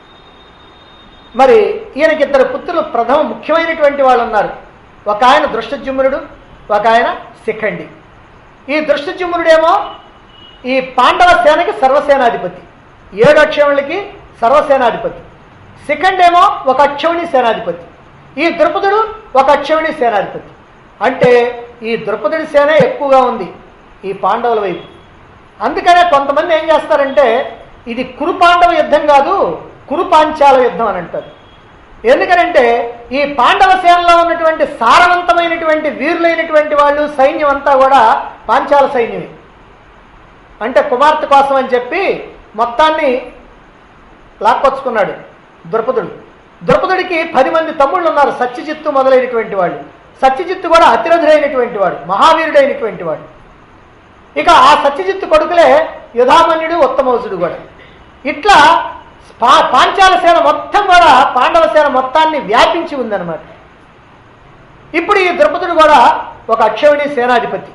మరి ఈయనకి ఇద్దరు పుత్రులు ప్రథమ ముఖ్యమైనటువంటి వాళ్ళు ఉన్నారు ఒక ఆయన దృష్టజుమ్నుడు ఒక ఆయన శిఖండి ఈ దృష్టజుమ్నుడేమో ఈ పాండవ సేనకి సర్వసేనాధిపతి ఏడు అక్షౌణులకి సర్వసేనాధిపతి శిఖండ్ ఏమో ఒక అక్షౌణి సేనాధిపతి ఈ ద్రుపదుడు ఒక అక్షౌణి సేనాధిపతి అంటే ఈ ద్రుపదుడి సేన ఎక్కువగా ఉంది ఈ పాండవుల వైపు అందుకనే కొంతమంది ఏం చేస్తారంటే ఇది కురు పాండవ యుద్ధం కాదు కురు పాంచాల యుద్ధం అని అంటారు ఎందుకనంటే ఈ పాండవ సేనలో ఉన్నటువంటి సారవంతమైనటువంటి వీరులైనటువంటి వాళ్ళు సైన్యం అంతా కూడా పాంచాల సైన్యమే అంటే కుమార్తె కోసం అని చెప్పి మొత్తాన్ని లాక్కొచ్చుకున్నాడు ద్రుపదుడు ద్రుపదుడికి పది మంది తమ్ముళ్ళు ఉన్నారు సత్యజిత్తు మొదలైనటువంటి వాళ్ళు సత్యజిత్తు కూడా అతిరథుడైనటువంటి వాడు మహావీరుడైనటువంటి వాడు ఇక ఆ సత్యజిత్తు కొడుకులే యుధామన్యుడు ఉత్తమౌజుడు కూడా ఇట్లా పా పాంచాల సేన మొత్తం కూడా పాండవ సేన మొత్తాన్ని వ్యాపించి ఉందన్నమాట ఇప్పుడు ఈ ద్రుపదుడు కూడా ఒక అక్షౌణి సేనాధిపతి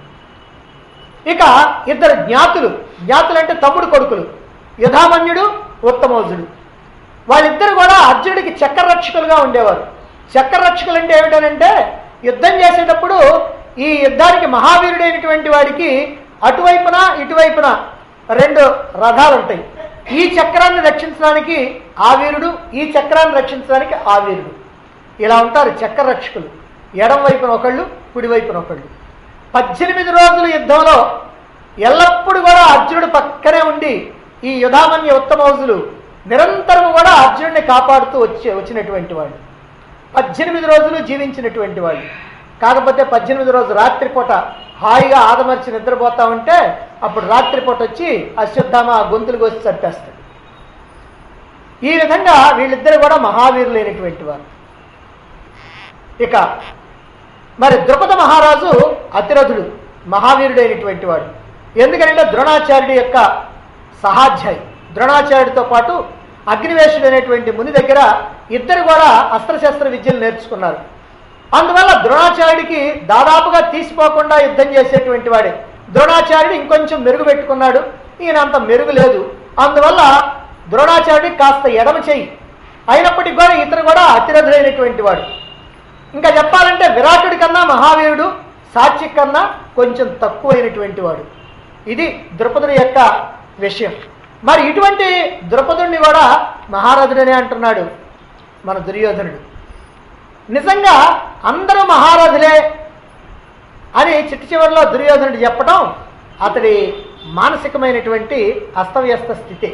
ఇక ఇద్దరు జ్ఞాతులు జ్ఞాతులు అంటే తమ్ముడు కొడుకులు యుధామన్యుడు ఉత్తమౌజుడు వాళ్ళిద్దరు కూడా అర్జునుడికి చక్రరక్షకులుగా ఉండేవారు చక్రరక్షకులు అంటే ఏమిటనంటే యుద్ధం చేసేటప్పుడు ఈ యుద్ధానికి మహావీరుడైనటువంటి వాడికి అటువైపున ఇటువైపున రెండు రథాలు ఉంటాయి ఈ చక్రాన్ని రక్షించడానికి ఆ వీరుడు ఈ చక్రాన్ని రక్షించడానికి ఆ వీరుడు ఇలా ఉంటారు చక్రరక్షకులు ఎడం వైపున ఒకళ్ళు కుడి వైపున ఒకళ్ళు పద్దెనిమిది రోజుల యుద్ధంలో ఎల్లప్పుడూ కూడా అర్జునుడు పక్కనే ఉండి ఈ యుధామన్య ఉత్తమౌజులు నిరంతరం కూడా అర్జునుడిని కాపాడుతూ వచ్చి వచ్చినటువంటి వాళ్ళు పద్దెనిమిది రోజులు జీవించినటువంటి వాళ్ళు కాకపోతే పద్దెనిమిది రోజు రాత్రిపూట హాయిగా ఆదమర్చి నిద్రపోతా ఉంటే అప్పుడు రాత్రిపూట వచ్చి అశ్వత్థామ ఆ గొంతులు కోసి చంపేస్తాడు ఈ విధంగా వీళ్ళిద్దరు కూడా మహావీరులైనటువంటి వారు ఇక మరి ద్రుపద మహారాజు అతిరథుడు మహావీరుడైనటువంటి వాడు ఎందుకంటే ద్రోణాచార్యుడి యొక్క సహాధ్యాయి ద్రోణాచార్యుడితో పాటు అగ్నివేశుడు అనేటువంటి ముని దగ్గర ఇద్దరు కూడా అస్త్రశస్త్ర విద్యలు నేర్చుకున్నారు అందువల్ల ద్రోణాచార్యుడికి దాదాపుగా తీసిపోకుండా యుద్ధం చేసేటువంటి వాడే ద్రోణాచార్యుడు ఇంకొంచెం మెరుగు పెట్టుకున్నాడు ఈయన అంత మెరుగు లేదు అందువల్ల ద్రోణాచార్యుడికి కాస్త ఎడమ చెయ్యి అయినప్పటికీ కూడా ఇతను కూడా అతిరథుడైనటువంటి వాడు ఇంకా చెప్పాలంటే విరాటుడి కన్నా మహావీరుడు సాక్షి కన్నా కొంచెం తక్కువైనటువంటి వాడు ఇది ద్రుపదుడి యొక్క విషయం మరి ఇటువంటి ద్రుపదుడిని కూడా మహారథుడనే అంటున్నాడు మన దుర్యోధనుడు నిజంగా అందరూ మహారథులే అని చిట్ట చివరిలో దుర్యోధనుడు చెప్పడం అతడి మానసికమైనటువంటి అస్తవ్యస్త స్థితి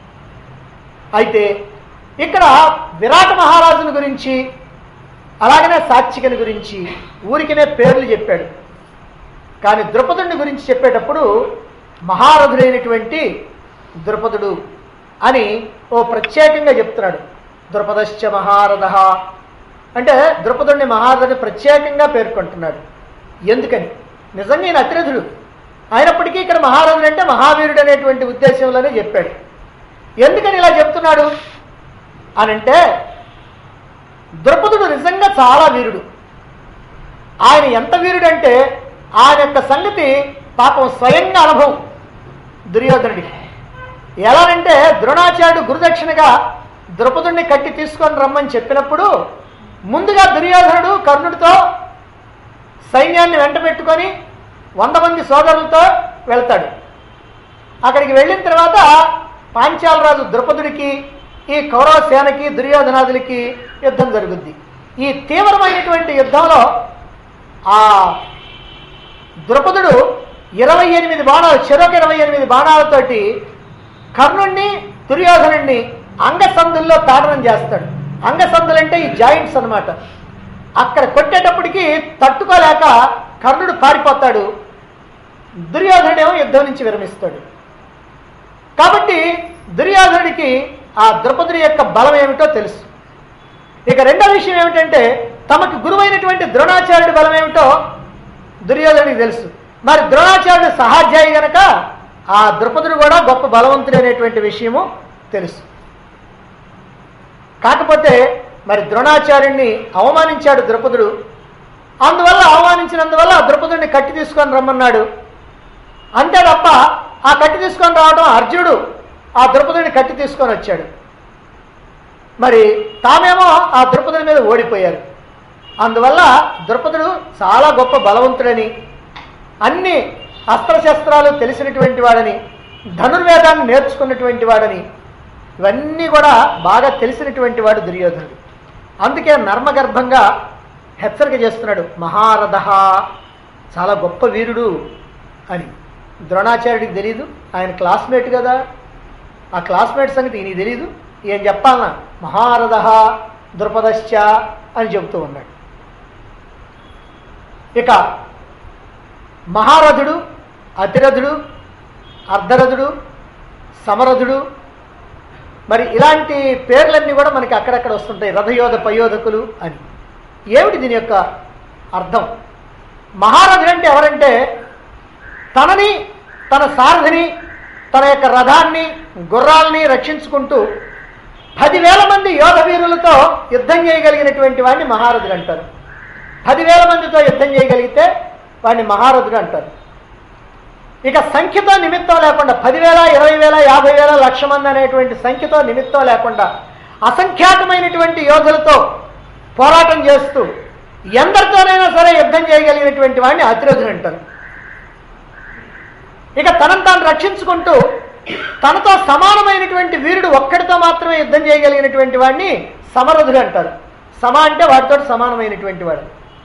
అయితే ఇక్కడ విరాట మహారాజుని గురించి అలాగనే సాత్వికని గురించి ఊరికినే పేర్లు చెప్పాడు కానీ ద్రుపదుని గురించి చెప్పేటప్పుడు మహారథుడైనటువంటి ద్రుపదుడు అని ఓ ప్రత్యేకంగా చెప్తున్నాడు ద్రుపదశ్చ మహారథ అంటే ద్రుపదుడిని మహారథుని ప్రత్యేకంగా పేర్కొంటున్నాడు ఎందుకని నిజంగా ఈయన అతిరథుడు అయినప్పటికీ ఇక్కడ మహారథుడు అంటే మహావీరుడు అనేటువంటి ఉద్దేశంలోనే చెప్పాడు ఎందుకని ఇలా చెప్తున్నాడు అనంటే ద్రుపదుడు నిజంగా చాలా వీరుడు ఆయన ఎంత వీరుడంటే ఆయన యొక్క సంగతి పాపం స్వయంగా అనుభవం దుర్యోధనుడికి ఎలానంటే ద్రోణాచార్యుడు గురుదక్షిణగా ద్రుపదుడిని కట్టి తీసుకొని రమ్మని చెప్పినప్పుడు ముందుగా దుర్యోధనుడు కర్ణుడితో సైన్యాన్ని వెంట పెట్టుకొని వంద మంది సోదరులతో వెళ్తాడు అక్కడికి వెళ్ళిన తర్వాత పాంచాలరాజు ద్రుపదుడికి ఈ కౌరవ సేనకి దుర్యోధనాదులకి యుద్ధం జరుగుద్ది ఈ తీవ్రమైనటువంటి యుద్ధంలో ఆ ద్రుపదుడు ఇరవై ఎనిమిది బాణాలు చెరొక ఇరవై ఎనిమిది బాణాలతోటి కర్ణుణ్ణి దుర్యోధనుణ్ణి అంగసందుల్లో తాడనం చేస్తాడు అంగసందులు అంటే ఈ జాయింట్స్ అన్నమాట అక్కడ కొట్టేటప్పటికి తట్టుకోలేక కర్ణుడు పారిపోతాడు దుర్యోధనుడేమో యుద్ధం నుంచి విరమిస్తాడు కాబట్టి దుర్యోధనుడికి ఆ ద్రౌపదుడి యొక్క బలం ఏమిటో తెలుసు ఇక రెండో విషయం ఏమిటంటే తమకు గురువైనటువంటి ద్రోణాచార్యుడి బలం ఏమిటో దుర్యోధనుడికి తెలుసు మరి ద్రోణాచార్యుడు సహాధ్యాయి గనక ఆ ద్రుపదుడు కూడా గొప్ప బలవంతుడు అనేటువంటి విషయము తెలుసు కాకపోతే మరి ద్రోణాచార్యుడిని అవమానించాడు ద్రుపదుడు అందువల్ల అవమానించినందువల్ల ఆ ద్రుపదుడిని కట్టి తీసుకొని రమ్మన్నాడు అంతే తప్ప ఆ కట్టి తీసుకొని రావడం అర్జునుడు ఆ ద్రుపదుడిని కట్టి తీసుకొని వచ్చాడు మరి తామేమో ఆ ద్రుపదుడి మీద ఓడిపోయారు అందువల్ల ద్రుపదుడు చాలా గొప్ప బలవంతుడని అన్ని అస్త్రశస్త్రాలు తెలిసినటువంటి వాడని ధనుర్వేదాన్ని నేర్చుకున్నటువంటి వాడని ఇవన్నీ కూడా బాగా తెలిసినటువంటి వాడు దుర్యోధనుడు అందుకే నర్మగర్భంగా హెచ్చరిక చేస్తున్నాడు మహారథ చాలా గొప్ప వీరుడు అని ద్రోణాచార్యుడికి తెలియదు ఆయన క్లాస్మేట్ కదా ఆ క్లాస్మేట్ సంగతి ఈయనకి తెలీదు ఏం చెప్పాలన్నా మహారథ ద్రుపదశ్చ అని చెబుతూ ఉన్నాడు ఇక మహారథుడు అతిరథుడు అర్ధరథుడు సమరథుడు మరి ఇలాంటి పేర్లన్నీ కూడా మనకి అక్కడక్కడ వస్తుంటాయి రథయోధ పయోధకులు అని ఏమిటి దీని యొక్క అర్థం మహారథుడు అంటే ఎవరంటే తనని తన సారథిని తన యొక్క రథాన్ని గుర్రాల్ని రక్షించుకుంటూ పదివేల మంది యోధ వీరులతో యుద్ధం చేయగలిగినటువంటి వాడిని మహారథుడు అంటారు పదివేల మందితో యుద్ధం చేయగలిగితే వాడిని మహారథుడు అంటారు ఇక సంఖ్యతో నిమిత్తం లేకుండా పదివేల ఇరవై వేల యాభై వేల లక్ష మంది అనేటువంటి సంఖ్యతో నిమిత్తం లేకుండా అసంఖ్యాకమైనటువంటి యోధులతో పోరాటం చేస్తూ ఎందరితోనైనా సరే యుద్ధం చేయగలిగినటువంటి వాడిని అతిరథుడు అంటారు ఇక తనను తాను రక్షించుకుంటూ తనతో సమానమైనటువంటి వీరుడు ఒక్కడితో మాత్రమే యుద్ధం చేయగలిగినటువంటి వాడిని సమరథుడు అంటారు సమ అంటే వాడితో సమానమైనటువంటి వాడు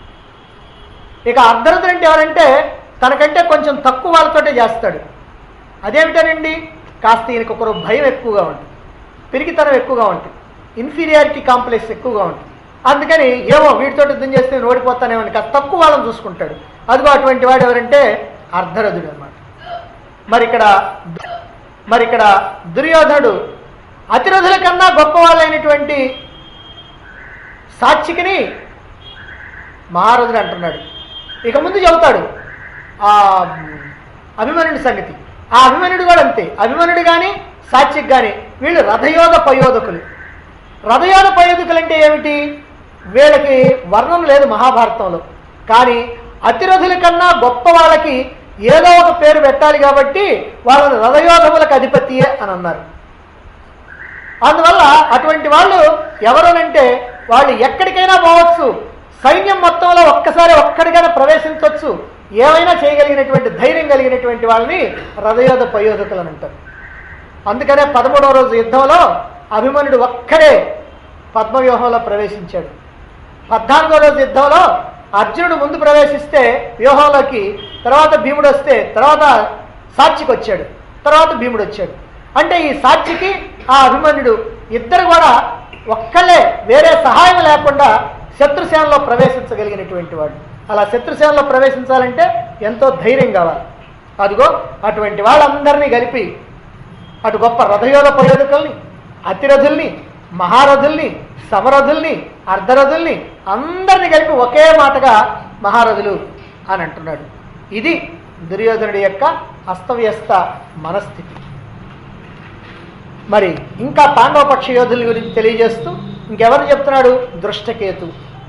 ఇక అర్ధరథుడు అంటే ఎవరంటే తనకంటే కొంచెం తక్కువ వాళ్ళతోటే చేస్తాడు అదేమిటనండి కాస్త ఈయనకు ఒకరు భయం ఎక్కువగా ఉంటుంది పిరికితనం ఎక్కువగా ఉంటుంది ఇన్ఫీరియారిటీ కాంప్లెక్స్ ఎక్కువగా ఉంటుంది అందుకని ఏమో వీటితో యుద్ధం చేస్తే నేను ఓడిపోతానేమని కాస్త తక్కువ వాళ్ళని చూసుకుంటాడు అదిగో అటువంటి వాడు ఎవరంటే అర్ధరథుడు అనమాట మరి ఇక్కడ మరి ఇక్కడ దుర్యోధనుడు అతిరథుల కన్నా గొప్పవాళ్ళైనటువంటి సాక్షికిని మహారథుడు అంటున్నాడు ఇక ముందు చెబుతాడు ఆ అభిమన్యుడి సంగతి ఆ అభిమన్యుడు కూడా అంతే అభిమన్యుడు కానీ సాత్విక్ కానీ వీళ్ళు రథయోధ పయోధకులు రథయోధ పయోధకులు అంటే ఏమిటి వీళ్ళకి వర్ణం లేదు మహాభారతంలో కానీ అతిరథుల కన్నా గొప్ప వాళ్ళకి ఏదో ఒక పేరు పెట్టాలి కాబట్టి వాళ్ళని రథయోధములకు అధిపతియే అని అన్నారు అందువల్ల అటువంటి వాళ్ళు ఎవరనంటే వాళ్ళు ఎక్కడికైనా పోవచ్చు సైన్యం మొత్తంలో ఒక్కసారి ఒక్కడికైనా ప్రవేశించవచ్చు ఏమైనా చేయగలిగినటువంటి ధైర్యం కలిగినటువంటి వాళ్ళని రథయోధ పయోధకులు అని అంటారు అందుకనే పదమూడవ రోజు యుద్ధంలో అభిమన్యుడు ఒక్కడే పద్మవ్యూహంలో ప్రవేశించాడు పద్నాలుగో రోజు యుద్ధంలో అర్జునుడు ముందు ప్రవేశిస్తే వ్యూహంలోకి తర్వాత భీముడు వస్తే తర్వాత సాక్షికి వచ్చాడు తర్వాత భీముడు వచ్చాడు అంటే ఈ సాక్షికి ఆ అభిమన్యుడు ఇద్దరు కూడా ఒక్కళ్ళే వేరే సహాయం లేకుండా శత్రుసేనలో ప్రవేశించగలిగినటువంటి వాడు అలా శత్రుసేనలో ప్రవేశించాలంటే ఎంతో ధైర్యం కావాలి అదిగో అటువంటి వాళ్ళందరినీ కలిపి అటు గొప్ప రథయోధ ప్రయోజకుల్ని అతిరథుల్ని మహారథుల్ని సమరథుల్ని అర్ధరథుల్ని అందరిని కలిపి ఒకే మాటగా మహారథులు అని అంటున్నాడు ఇది దుర్యోధనుడి యొక్క అస్తవ్యస్త మనస్థితి మరి ఇంకా పాండవ పక్ష యోధుల గురించి తెలియజేస్తూ ఇంకెవరు చెప్తున్నాడు దృష్టకేతు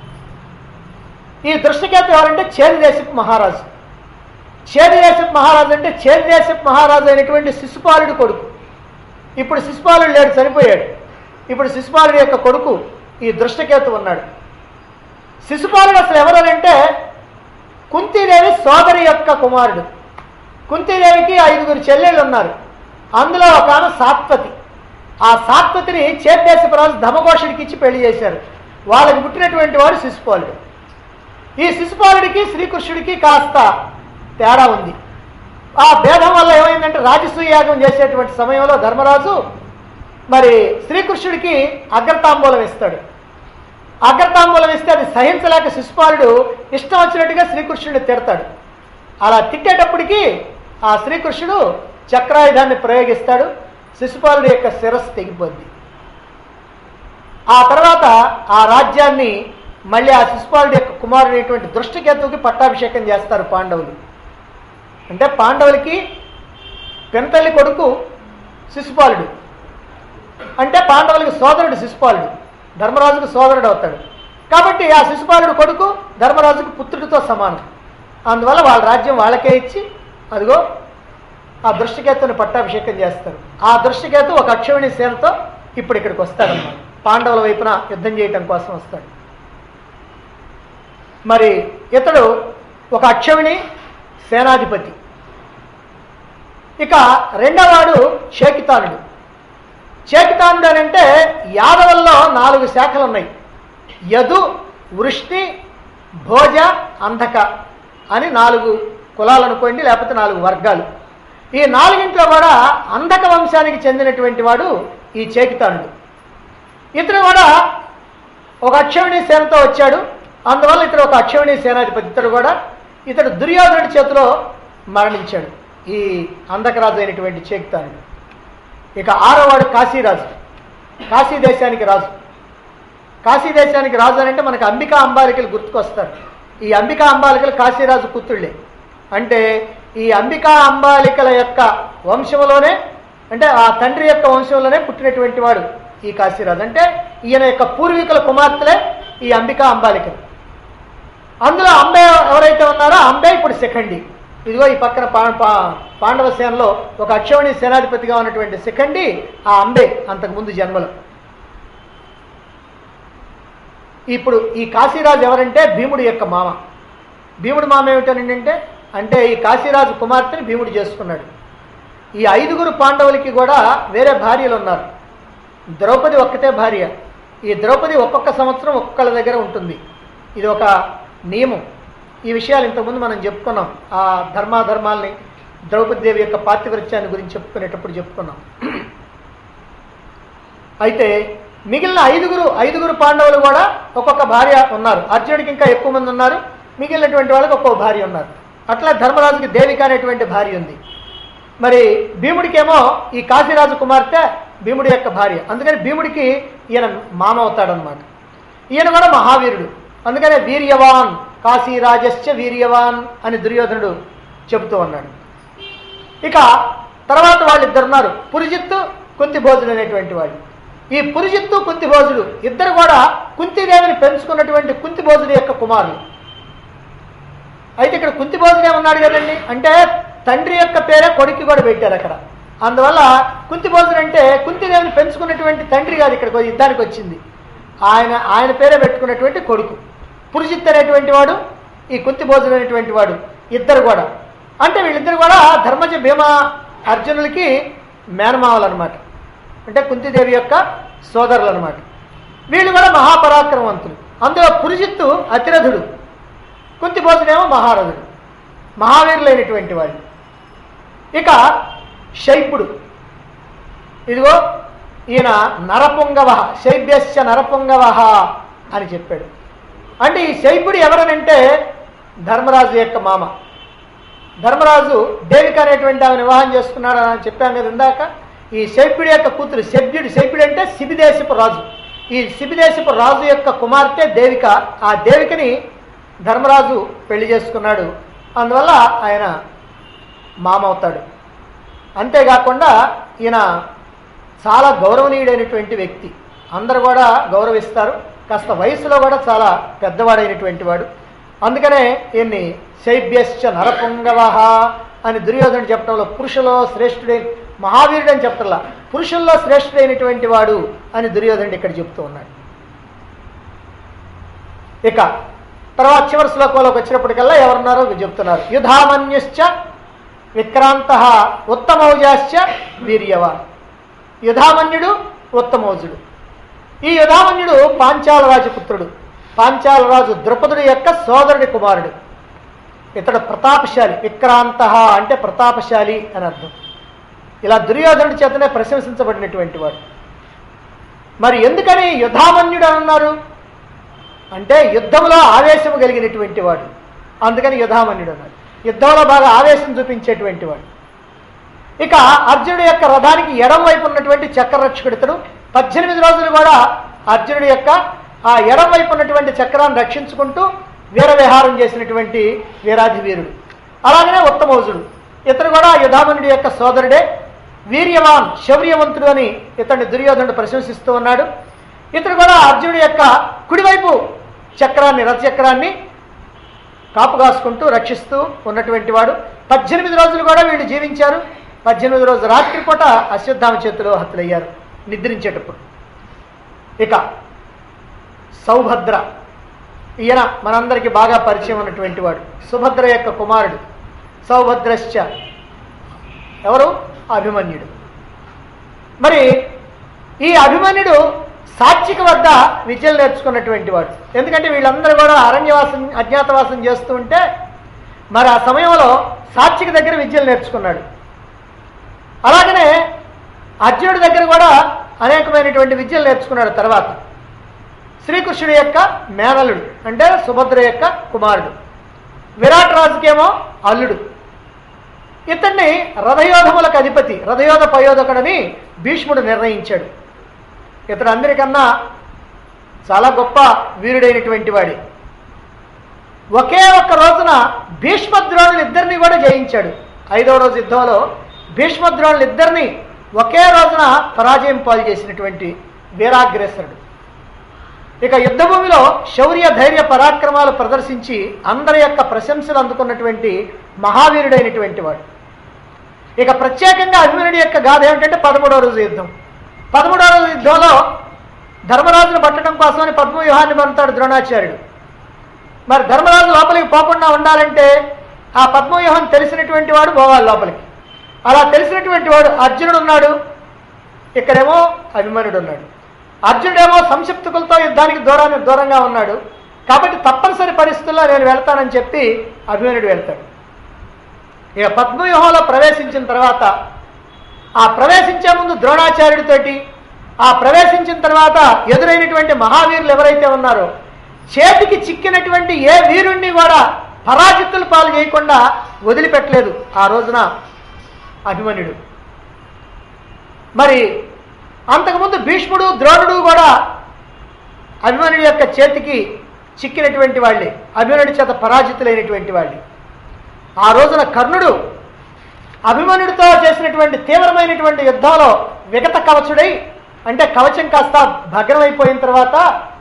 ఈ దృష్టకేతు ఎవరంటే చేరుదేశపు మహారాజు చేరుదేశపు మహారాజు అంటే చేరుదేశపు మహారాజు అయినటువంటి శిశుపాలుడి కొడుకు ఇప్పుడు శిశుపాలుడు లేడు చనిపోయాడు ఇప్పుడు శిశుపాలుడి యొక్క కొడుకు ఈ దృష్టకేతు ఉన్నాడు శిశుపాలుడు అసలు ఎవరంటే కుంతీదేవి సోదరి యొక్క కుమారుడు కుంతీదేవికి ఐదుగురు చెల్లెళ్ళు ఉన్నారు అందులో ఒక ఆమె సాత్వతి ఆ సాత్వతిని చేద్దేశపు రాజు ధమఘోషుడికి ఇచ్చి పెళ్లి చేశారు వాళ్ళకి పుట్టినటువంటి వాడు శిశుపాలుడు ఈ శిశుపాలుడికి శ్రీకృష్ణుడికి కాస్త తేడా ఉంది ఆ భేదం వల్ల ఏమైందంటే రాజసూయ యాగం చేసేటువంటి సమయంలో ధర్మరాజు మరి శ్రీకృష్ణుడికి అగ్రతాంబూలం ఇస్తాడు అగ్రతాంబూలం ఇస్తే అది సహించలేక శిశుపాలుడు ఇష్టం వచ్చినట్టుగా శ్రీకృష్ణుడిని తిడతాడు అలా తిట్టేటప్పటికి ఆ శ్రీకృష్ణుడు చక్రాయుధాన్ని ప్రయోగిస్తాడు శిశుపాలుడి యొక్క శిరస్సు తెగిపోద్ది ఆ తర్వాత ఆ రాజ్యాన్ని మళ్ళీ ఆ శిశుపాలుడి యొక్క కుమారుడైనటువంటి దృష్టికేతువుకి పట్టాభిషేకం చేస్తారు పాండవులు అంటే పాండవులకి పెంతల్లి కొడుకు శిశుపాలుడు అంటే పాండవులకి సోదరుడు శిశుపాలుడు ధర్మరాజుకు సోదరుడు అవుతాడు కాబట్టి ఆ శిశుపాలుడు కొడుకు ధర్మరాజుకు పుత్రుడితో సమానం అందువల్ల వాళ్ళ రాజ్యం వాళ్ళకే ఇచ్చి అదిగో ఆ దృష్టికేతుని పట్టాభిషేకం చేస్తారు ఆ దృష్టికేతు ఒక అక్షవిణి సేనతో ఇప్పుడు ఇక్కడికి వస్తాడన్నమాట పాండవుల వైపున యుద్ధం చేయటం కోసం వస్తాడు మరి ఇతడు ఒక అక్షవిణి సేనాధిపతి ఇక రెండవవాడు షేకితానుడు చేకితానుడు అని అంటే యాదవుల్లో నాలుగు శాఖలు ఉన్నాయి యదు వృష్టి భోజ అంధక అని నాలుగు కులాలు అనుకోండి లేకపోతే నాలుగు వర్గాలు ఈ నాలుగింట్లో కూడా అంధక వంశానికి చెందినటువంటి వాడు ఈ చేకితానుడు ఇతను కూడా ఒక అక్షవిణి సేనతో వచ్చాడు అందువల్ల ఇతడు ఒక అక్షవిణి సేనాధిపతి ఇతడు కూడా ఇతడు దుర్యోధనుడి చేతిలో మరణించాడు ఈ అంధకరాజు అయినటువంటి చేకితానుడు ఇక ఆరోవాడు కాశీరాజు కాశీ దేశానికి రాజు కాశీ దేశానికి రాజు అని అంటే మనకు అంబికా అంబాలికలు గుర్తుకొస్తారు ఈ అంబికా అంబాలికలు కాశీరాజు పుత్రుళ్ళే అంటే ఈ అంబికా అంబాలికల యొక్క వంశంలోనే అంటే ఆ తండ్రి యొక్క వంశంలోనే పుట్టినటువంటి వాడు ఈ కాశీరాజు అంటే ఈయన యొక్క పూర్వీకుల కుమార్తెలే ఈ అంబికా అంబాలికలు అందులో అంబే ఎవరైతే ఉన్నారో ఆ అంబే ఇప్పుడు శిఖండి ఇదిగో ఈ పక్కన పా పా- పాండవ సేనలో ఒక అక్షవణి సేనాధిపతిగా ఉన్నటువంటి శిఖండి ఆ అంబే అంతకుముందు జన్మలో ఇప్పుడు ఈ కాశీరాజు ఎవరంటే భీముడి యొక్క మామ భీముడి మామ ఏమిటనంటే అంటే ఈ కాశీరాజు కుమార్తెని భీముడు చేసుకున్నాడు ఈ ఐదుగురు పాండవులకి కూడా వేరే భార్యలు ఉన్నారు ద్రౌపది ఒక్కతే భార్య ఈ ద్రౌపది ఒక్కొక్క సంవత్సరం ఒక్కొక్కళ్ళ దగ్గర ఉంటుంది ఇది ఒక నియమం ఈ విషయాలు ఇంతకుముందు మనం చెప్పుకున్నాం ఆ ధర్మాధర్మాల్ని ద్రౌపది దేవి యొక్క పాతివృత్యాన్ని గురించి చెప్పుకునేటప్పుడు చెప్పుకున్నాం అయితే మిగిలిన ఐదుగురు ఐదుగురు పాండవులు కూడా ఒక్కొక్క భార్య ఉన్నారు అర్జునుడికి ఇంకా ఎక్కువ మంది ఉన్నారు మిగిలినటువంటి వాళ్ళకి ఒక్కొక్క భార్య ఉన్నారు అట్లా ధర్మరాజుకి దేవిక అనేటువంటి భార్య ఉంది మరి భీముడికేమో ఈ కాశీరాజు కుమార్తె భీముడి యొక్క భార్య అందుకని భీముడికి ఈయన మామ అవుతాడనమాట ఈయన కూడా మహావీరుడు అందుకనే వీర్యవాన్ కాశీరాజశ్చ వీర్యవాన్ అని దుర్యోధనుడు చెబుతూ ఉన్నాడు ఇక తర్వాత వాళ్ళిద్దరు ఉన్నారు పురిజిత్తు కుంతిభోజుడు అనేటువంటి వాడు ఈ పురిజిత్తు కుంతిభోజుడు ఇద్దరు కూడా కుంతిదేవిని పెంచుకున్నటువంటి కుంతిభోజుడి యొక్క కుమారులు అయితే ఇక్కడ కుంతిభోజుడు ఏమన్నాడు కదండి అంటే తండ్రి యొక్క పేరే కొడుక్కి కూడా పెట్టారు అక్కడ అందువల్ల కుంతిభోజుడు అంటే కుంతిదేవిని పెంచుకున్నటువంటి తండ్రి కాదు ఇక్కడ యుద్ధానికి వచ్చింది ఆయన ఆయన పేరే పెట్టుకున్నటువంటి కొడుకు పురుజిత్ అనేటువంటి వాడు ఈ కుంతిభోజుడు అనేటువంటి వాడు ఇద్దరు కూడా అంటే వీళ్ళిద్దరు కూడా ధర్మజ భీమ అర్జునులకి మేనమావలు అనమాట అంటే కుంతిదేవి యొక్క సోదరులు అనమాట వీళ్ళు కూడా మహాపరాక్రమవంతులు అందులో పురుజిత్తు అతిరథుడు కుంతిభోజుడేమో మహారథుడు మహావీరులైనటువంటి వాడు ఇక శైపుడు ఇదిగో ఈయన నరపుంగవ శైబ్యస్య నరపుంగవ అని చెప్పాడు అంటే ఈ శైపుడు ఎవరనంటే ధర్మరాజు యొక్క మామ ధర్మరాజు దేవిక అనేటువంటి ఆమె వివాహం చేసుకున్నాడు అని చెప్పాను కదా ఇందాక ఈ శైపుడి యొక్క కూతురు శబ్యుడు శైపుడు అంటే శిబిదేశపు రాజు ఈ శిబిదేశపు రాజు యొక్క కుమార్తె దేవిక ఆ దేవికని ధర్మరాజు పెళ్లి చేసుకున్నాడు అందువల్ల ఆయన మామ అవుతాడు అంతేకాకుండా ఈయన చాలా గౌరవనీయుడైనటువంటి వ్యక్తి అందరు కూడా గౌరవిస్తారు కాస్త వయసులో కూడా చాలా పెద్దవాడైనటువంటి వాడు అందుకనే ఈయన్ని శైబ్యశ్చ నరపుంగవ అని దుర్యోధనుడు చెప్పడంలో పురుషులో శ్రేష్ఠుడై మహావీరుడు అని చెప్పటంలా పురుషుల్లో శ్రేష్ఠుడైనటువంటి వాడు అని దుర్యోధనుడు ఇక్కడ చెప్తూ ఉన్నాడు ఇక తర్వాత చివరి శ్లోకంలోకి వచ్చినప్పటికల్లా ఎవరున్నారో చెప్తున్నారు యుధామన్యుశ్చ విక్రాంత ఉత్తమౌజాశ్చ వీర్యవాన్ యుధామన్యుడు ఉత్తమౌజుడు ఈ యుధామన్యుడు పాంచాల రాజపుత్రుడు పాంచాల రాజు ద్రుపదుడి యొక్క సోదరుడి కుమారుడు ఇతడు ప్రతాపశాలి విక్రాంత అంటే ప్రతాపశాలి అని అర్థం ఇలా దుర్యోధనుడి చేతనే ప్రశంసించబడినటువంటి వాడు మరి ఎందుకని యుధామన్యుడు అని అన్నారు అంటే యుద్ధంలో ఆవేశం కలిగినటువంటి వాడు అందుకని యుధామన్యుడు అన్నాడు యుద్ధంలో బాగా ఆవేశం చూపించేటువంటి వాడు ఇక అర్జునుడి యొక్క రథానికి ఎడం వైపు ఉన్నటువంటి చక్రరక్షకుడు ఇతడు పద్దెనిమిది రోజులు కూడా అర్జునుడి యొక్క ఆ ఎడం వైపు ఉన్నటువంటి చక్రాన్ని రక్షించుకుంటూ వీర విహారం చేసినటువంటి వీరాధి వీరుడు అలాగనే ఉత్తమోజుడు ఇతడు కూడా యుధామనుడి యొక్క సోదరుడే వీర్యవాన్ శౌర్యవంతుడు అని ఇతన్ని దుర్యోధనుడు ప్రశంసిస్తూ ఉన్నాడు ఇతడు కూడా అర్జునుడి యొక్క కుడివైపు చక్రాన్ని రథచక్రాన్ని కాపు కాసుకుంటూ రక్షిస్తూ ఉన్నటువంటి వాడు పద్దెనిమిది రోజులు కూడా వీళ్ళు జీవించారు పద్దెనిమిది రోజు రాత్రిపూట అశ్వత్థామ చేతిలో హతులయ్యారు నిద్రించేటప్పుడు ఇక సౌభద్ర ఈయన మనందరికీ బాగా పరిచయం ఉన్నటువంటి వాడు సుభద్ర యొక్క కుమారుడు సౌభద్రశ్చ ఎవరు అభిమన్యుడు మరి ఈ అభిమన్యుడు సాత్విక వద్ద విద్యలు నేర్చుకున్నటువంటి వాడు ఎందుకంటే వీళ్ళందరూ కూడా అరణ్యవాసం అజ్ఞాతవాసం చేస్తూ ఉంటే మరి ఆ సమయంలో సాత్విక దగ్గర విద్యలు నేర్చుకున్నాడు అలాగనే అర్జునుడి దగ్గర కూడా అనేకమైనటువంటి విద్యలు నేర్చుకున్నాడు తర్వాత శ్రీకృష్ణుడి యొక్క మేనలుడు అంటే సుభద్ర యొక్క కుమారుడు విరాట్ రాజుకేమో అల్లుడు ఇతన్ని రథయోధములకు అధిపతి రథయోధ పయోధకుడని భీష్ముడు నిర్ణయించాడు ఇతడు అందరికన్నా చాలా గొప్ప వీరుడైనటువంటి వాడి ఒకే ఒక్క రోజున భీష్మద్రోణులు ఇద్దరిని కూడా జయించాడు ఐదవ రోజు యుద్ధంలో భీష్మద్రోణులు ఇద్దరిని ఒకే రోజున పరాజయం పాలు చేసినటువంటి వీరాగ్రేసరుడు ఇక యుద్ధభూమిలో శౌర్య ధైర్య పరాక్రమాలు ప్రదర్శించి అందరి యొక్క ప్రశంసలు అందుకున్నటువంటి మహావీరుడైనటువంటి వాడు ఇక ప్రత్యేకంగా అభిమనుడి యొక్క గాథ ఏమిటంటే పదమూడవ రోజు యుద్ధం పదమూడవ రోజు యుద్ధంలో ధర్మరాజును పట్టడం కోసమని పద్మవ్యూహాన్ని పంపుతాడు ద్రోణాచార్యుడు మరి ధర్మరాజు లోపలికి పోకుండా ఉండాలంటే ఆ పద్మవ్యూహం తెలిసినటువంటి వాడు పోవాలి లోపలికి అలా తెలిసినటువంటి వాడు అర్జునుడు ఉన్నాడు ఇక్కడేమో అభిమన్యుడు ఉన్నాడు అర్జునుడేమో సంక్షిప్తకులతో యుద్ధానికి దూరాన్ని దూరంగా ఉన్నాడు కాబట్టి తప్పనిసరి పరిస్థితుల్లో నేను వెళ్తానని చెప్పి అభిమన్యుడు వెళ్తాడు ఇక పద్మవ్యూహంలో ప్రవేశించిన తర్వాత ఆ ప్రవేశించే ముందు ద్రోణాచార్యుడితోటి ఆ ప్రవేశించిన తర్వాత ఎదురైనటువంటి మహావీరులు ఎవరైతే ఉన్నారో చేతికి చిక్కినటువంటి ఏ వీరుణ్ణి కూడా పరాజితులు పాలు చేయకుండా వదిలిపెట్టలేదు ఆ రోజున అభిమన్యుడు మరి అంతకుముందు భీష్ముడు ద్రోణుడు కూడా అభిమన్యుడి యొక్క చేతికి చిక్కినటువంటి వాళ్ళే అభిమన్యుడి చేత పరాజితులైనటువంటి వాళ్ళే ఆ రోజున కర్ణుడు అభిమన్యుడితో చేసినటువంటి తీవ్రమైనటువంటి యుద్ధంలో విగత కవచుడై అంటే కవచం కాస్త భగ్నమైపోయిన తర్వాత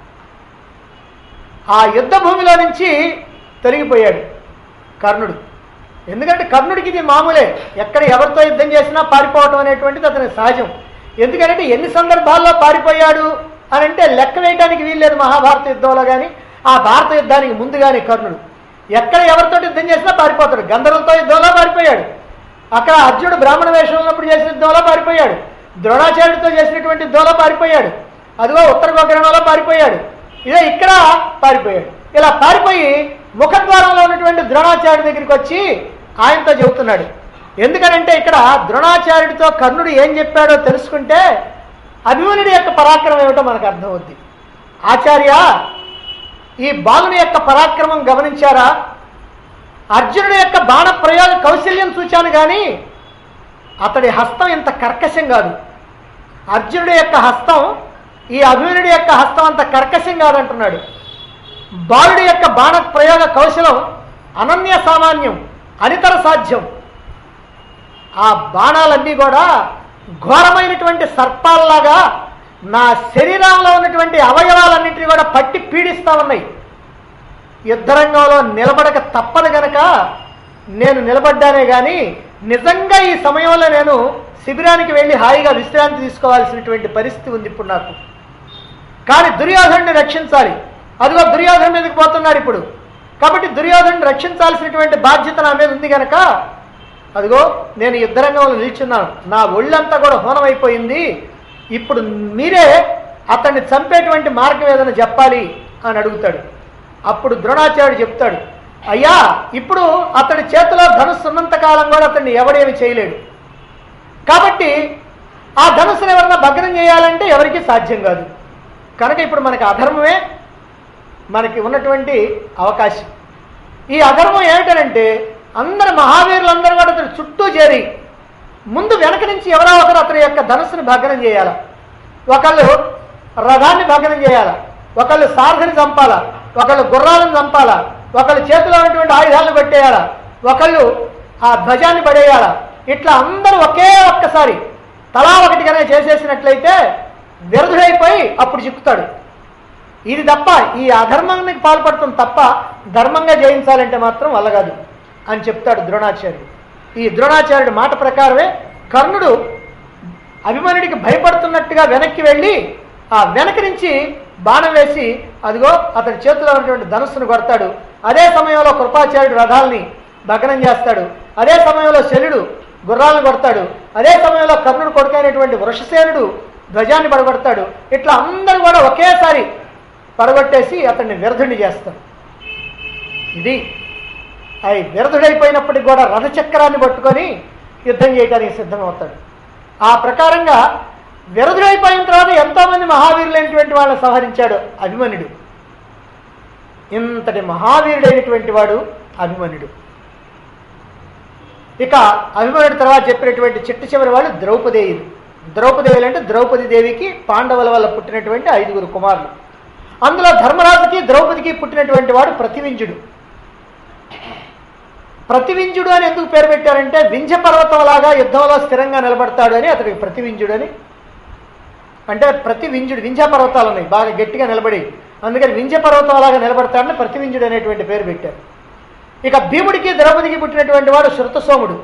ఆ యుద్ధ భూమిలో నుంచి తొలగిపోయాడు కర్ణుడు ఎందుకంటే కర్ణుడికి ఇది మామూలే ఎక్కడ ఎవరితో యుద్ధం చేసినా పారిపోవటం అనేటువంటిది అతని సహజం ఎందుకంటే ఎన్ని సందర్భాల్లో పారిపోయాడు అని అంటే లెక్క వేయడానికి వీల్లేదు మహాభారత యుద్ధంలో కానీ ఆ భారత యుద్ధానికి ముందు కానీ కర్ణుడు ఎక్కడ ఎవరితో యుద్ధం చేసినా పారిపోతాడు గంధర్వులతో యుద్ధంలో పారిపోయాడు అక్కడ అర్జునుడు బ్రాహ్మణ వేషం ఉన్నప్పుడు చేసిన యుద్ధంలో పారిపోయాడు ద్రోణాచార్యుడితో చేసినటువంటి యుద్ధంలో పారిపోయాడు అదిగో ఉత్తర గోగ్రహంలో పారిపోయాడు ఇదే ఇక్కడ పారిపోయాడు ఇలా పారిపోయి ముఖద్వారంలో ఉన్నటువంటి ద్రోణాచార్యుడి దగ్గరికి వచ్చి ఆయనతో చెబుతున్నాడు ఎందుకనంటే ఇక్కడ ద్రోణాచార్యుడితో కర్ణుడు ఏం చెప్పాడో తెలుసుకుంటే అభిమన్యుడి యొక్క పరాక్రమం ఏమిటో మనకు అర్థమవుద్ది ఆచార్య ఈ బాలుని యొక్క పరాక్రమం గమనించారా అర్జునుడి యొక్క బాణ ప్రయోగ కౌశల్యం చూచాను కానీ అతడి హస్తం ఇంత కర్కశం కాదు అర్జునుడి యొక్క హస్తం ఈ అభిమన్యుడి యొక్క హస్తం అంత కర్కశం కాదంటున్నాడు బాలుడి యొక్క బాణ ప్రయోగ కౌశలం అనన్య సామాన్యం అనితర సాధ్యం ఆ బాణాలన్నీ కూడా ఘోరమైనటువంటి సర్పాల్లాగా నా శరీరంలో ఉన్నటువంటి అవయవాలన్నింటినీ కూడా పట్టి పీడిస్తా ఉన్నాయి యుద్ధరంగంలో నిలబడక తప్పదు గనక నేను నిలబడ్డానే కానీ నిజంగా ఈ సమయంలో నేను శిబిరానికి వెళ్ళి హాయిగా విశ్రాంతి తీసుకోవాల్సినటువంటి పరిస్థితి ఉంది ఇప్పుడు నాకు కానీ దుర్యోధనుడిని రక్షించాలి అదిగో దుర్యోధను మీదకి పోతున్నాడు ఇప్పుడు కాబట్టి దుర్యోధనుడిని రక్షించాల్సినటువంటి బాధ్యత నా మీద ఉంది గనక అదిగో నేను యుద్ధరంగంలో నిల్చున్నాను నా ఒళ్ళంతా కూడా హోనమైపోయింది ఇప్పుడు మీరే అతన్ని చంపేటువంటి మార్గం ఏదైనా చెప్పాలి అని అడుగుతాడు అప్పుడు ద్రోణాచార్యుడు చెప్తాడు అయ్యా ఇప్పుడు అతడి చేతిలో ధనుస్సు ఉన్నంత కాలం కూడా అతన్ని ఎవడేమి చేయలేడు కాబట్టి ఆ ధనుస్సును ఎవరన్నా భగ్నం చేయాలంటే ఎవరికీ సాధ్యం కాదు కనుక ఇప్పుడు మనకి అధర్మమే మనకి ఉన్నటువంటి అవకాశం ఈ అధర్మం ఏమిటనంటే అందరు మహావీరులందరూ కూడా అతని చుట్టూ చేరి ముందు వెనక నుంచి ఎవరో ఒకరు అతని యొక్క ధనుస్సును భగ్నం చేయాల ఒకళ్ళు రథాన్ని భగ్నం చేయాల ఒకళ్ళు సారథిని చంపాలా ఒకళ్ళు గుర్రాలను చంపాలా ఒకళ్ళు చేతిలో ఉన్నటువంటి ఆయుధాలను పెట్టేయాల ఒకళ్ళు ఆ ధ్వజాన్ని పడేయాల ఇట్లా అందరూ ఒకే ఒక్కసారి తలా ఒకటిగానే చేసేసినట్లయితే విరధుడైపోయి అప్పుడు చిక్కుతాడు ఇది తప్ప ఈ అధర్మానికి పాల్పడటం తప్ప ధర్మంగా జయించాలంటే మాత్రం వల్ల కాదు అని చెప్తాడు ద్రోణాచార్యుడు ఈ ద్రోణాచార్యుడి మాట ప్రకారమే కర్ణుడు అభిమన్యుడికి భయపడుతున్నట్టుగా వెనక్కి వెళ్ళి ఆ వెనక నుంచి బాణం వేసి అదిగో అతడి చేతిలో ఉన్నటువంటి ధనుస్సును కొడతాడు అదే సమయంలో కృపాచార్యుడు రథాల్ని భగ్నం చేస్తాడు అదే సమయంలో శల్యుడు గుర్రాలను కొడతాడు అదే సమయంలో కర్ణుడు కొడుకైనటువంటి వృషసేనుడు ధ్వజాన్ని పడగొడతాడు ఇట్లా అందరూ కూడా ఒకేసారి పడగొట్టేసి అతన్ని విరధుడిని చేస్తాడు ఇది అవి విరధుడైపోయినప్పటికి కూడా రథచక్రాన్ని పట్టుకొని యుద్ధం చేయడానికి సిద్ధమవుతాడు ఆ ప్రకారంగా విరధుడైపోయిన తర్వాత ఎంతోమంది మహావీరులైనటువంటి వాళ్ళని సంహరించాడు అభిమన్యుడు ఇంతటి మహావీరుడైనటువంటి వాడు అభిమన్యుడు ఇక అభిమన్యుడి తర్వాత చెప్పినటువంటి చిట్ట చివరి వాళ్ళు ద్రౌపదేయులు ద్రౌపదేయులు అంటే ద్రౌపది దేవికి పాండవుల వల్ల పుట్టినటువంటి ఐదుగురు కుమారులు అందులో ధర్మరాజుకి ద్రౌపదికి పుట్టినటువంటి వాడు ప్రతివింజుడు ప్రతివింజుడు అని ఎందుకు పేరు పెట్టారంటే వింధ్య పర్వతం లాగా యుద్ధంలో స్థిరంగా నిలబడతాడు అని అతడికి ప్రతివింజుడు అని అంటే ప్రతి వింజుడు వింధ్య పర్వతాలు ఉన్నాయి బాగా గట్టిగా నిలబడి అందుకని వింధ్య పర్వతం లాగా నిలబడతాడని ప్రతివింజుడు అనేటువంటి పేరు పెట్టారు ఇక భీముడికి ద్రౌపదికి పుట్టినటువంటి వాడు శృతసోముడు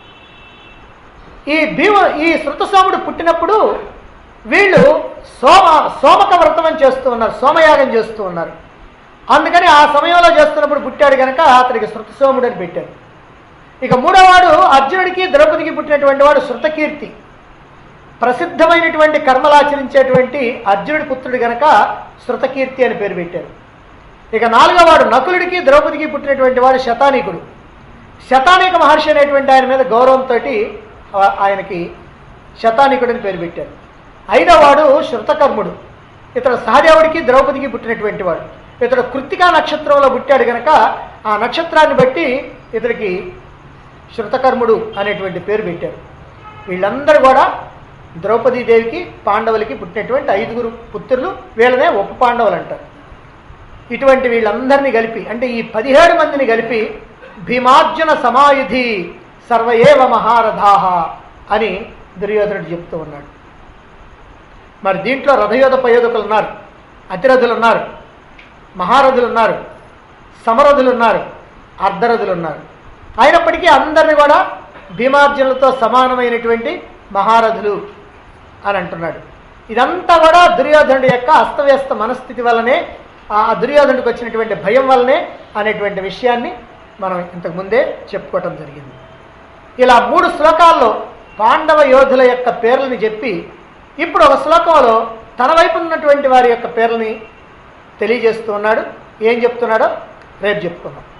ఈ భీమ ఈ శృతసోముడు పుట్టినప్పుడు వీళ్ళు సోమ సోమక వ్రతం అని చేస్తూ ఉన్నారు సోమయాగం చేస్తూ ఉన్నారు అందుకని ఆ సమయంలో చేస్తున్నప్పుడు పుట్టాడు కనుక అతనికి శృతసోముడు అని పెట్టారు ఇక మూడోవాడు అర్జునుడికి ద్రౌపదికి పుట్టినటువంటి వాడు శృతకీర్తి ప్రసిద్ధమైనటువంటి కర్మలు ఆచరించేటువంటి అర్జునుడి పుత్రుడు గనక శృతకీర్తి అని పేరు పెట్టారు ఇక నాలుగో వాడు నకులుడికి ద్రౌపదికి పుట్టినటువంటి వాడు శతానీకుడు శతానీక మహర్షి అనేటువంటి ఆయన మీద గౌరవంతో ఆయనకి శతానీకుడని పేరు పెట్టారు ఐదో వాడు శృతకర్ముడు ఇతడు సహదేవుడికి ద్రౌపదికి పుట్టినటువంటి వాడు ఇతడు కృత్తికా నక్షత్రంలో పుట్టాడు గనక ఆ నక్షత్రాన్ని బట్టి ఇతడికి శృతకర్ముడు అనేటువంటి పేరు పెట్టారు వీళ్ళందరూ కూడా ద్రౌపదీదేవికి పాండవులకి పుట్టినటువంటి ఐదుగురు పుత్రులు వీళ్ళనే ఉప పాండవులు అంటారు ఇటువంటి వీళ్ళందరినీ కలిపి అంటే ఈ పదిహేడు మందిని కలిపి భీమార్జున సమాయుధి సర్వయేవ మహారథాహ అని దుర్యోధనుడు చెప్తూ ఉన్నాడు మరి దీంట్లో రథయోధ పయోధకులు ఉన్నారు అతిరథులు ఉన్నారు మహారథులు ఉన్నారు సమరథులు ఉన్నారు అర్ధరథులు ఉన్నారు అయినప్పటికీ అందరిని కూడా భీమార్జునులతో సమానమైనటువంటి మహారథులు అని అంటున్నాడు ఇదంతా కూడా దుర్యోధనుడి యొక్క అస్తవ్యస్త మనస్థితి వల్లనే ఆ దుర్యోధనుడికి వచ్చినటువంటి భయం వల్లనే అనేటువంటి విషయాన్ని మనం ఇంతకు ముందే చెప్పుకోవటం జరిగింది ఇలా మూడు శ్లోకాల్లో పాండవ యోధుల యొక్క పేర్లని చెప్పి ఇప్పుడు ఒక శ్లోకంలో తన వైపు ఉన్నటువంటి వారి యొక్క పేర్లని తెలియజేస్తూ ఉన్నాడు ఏం చెప్తున్నాడో రేపు చెప్పుకుందాం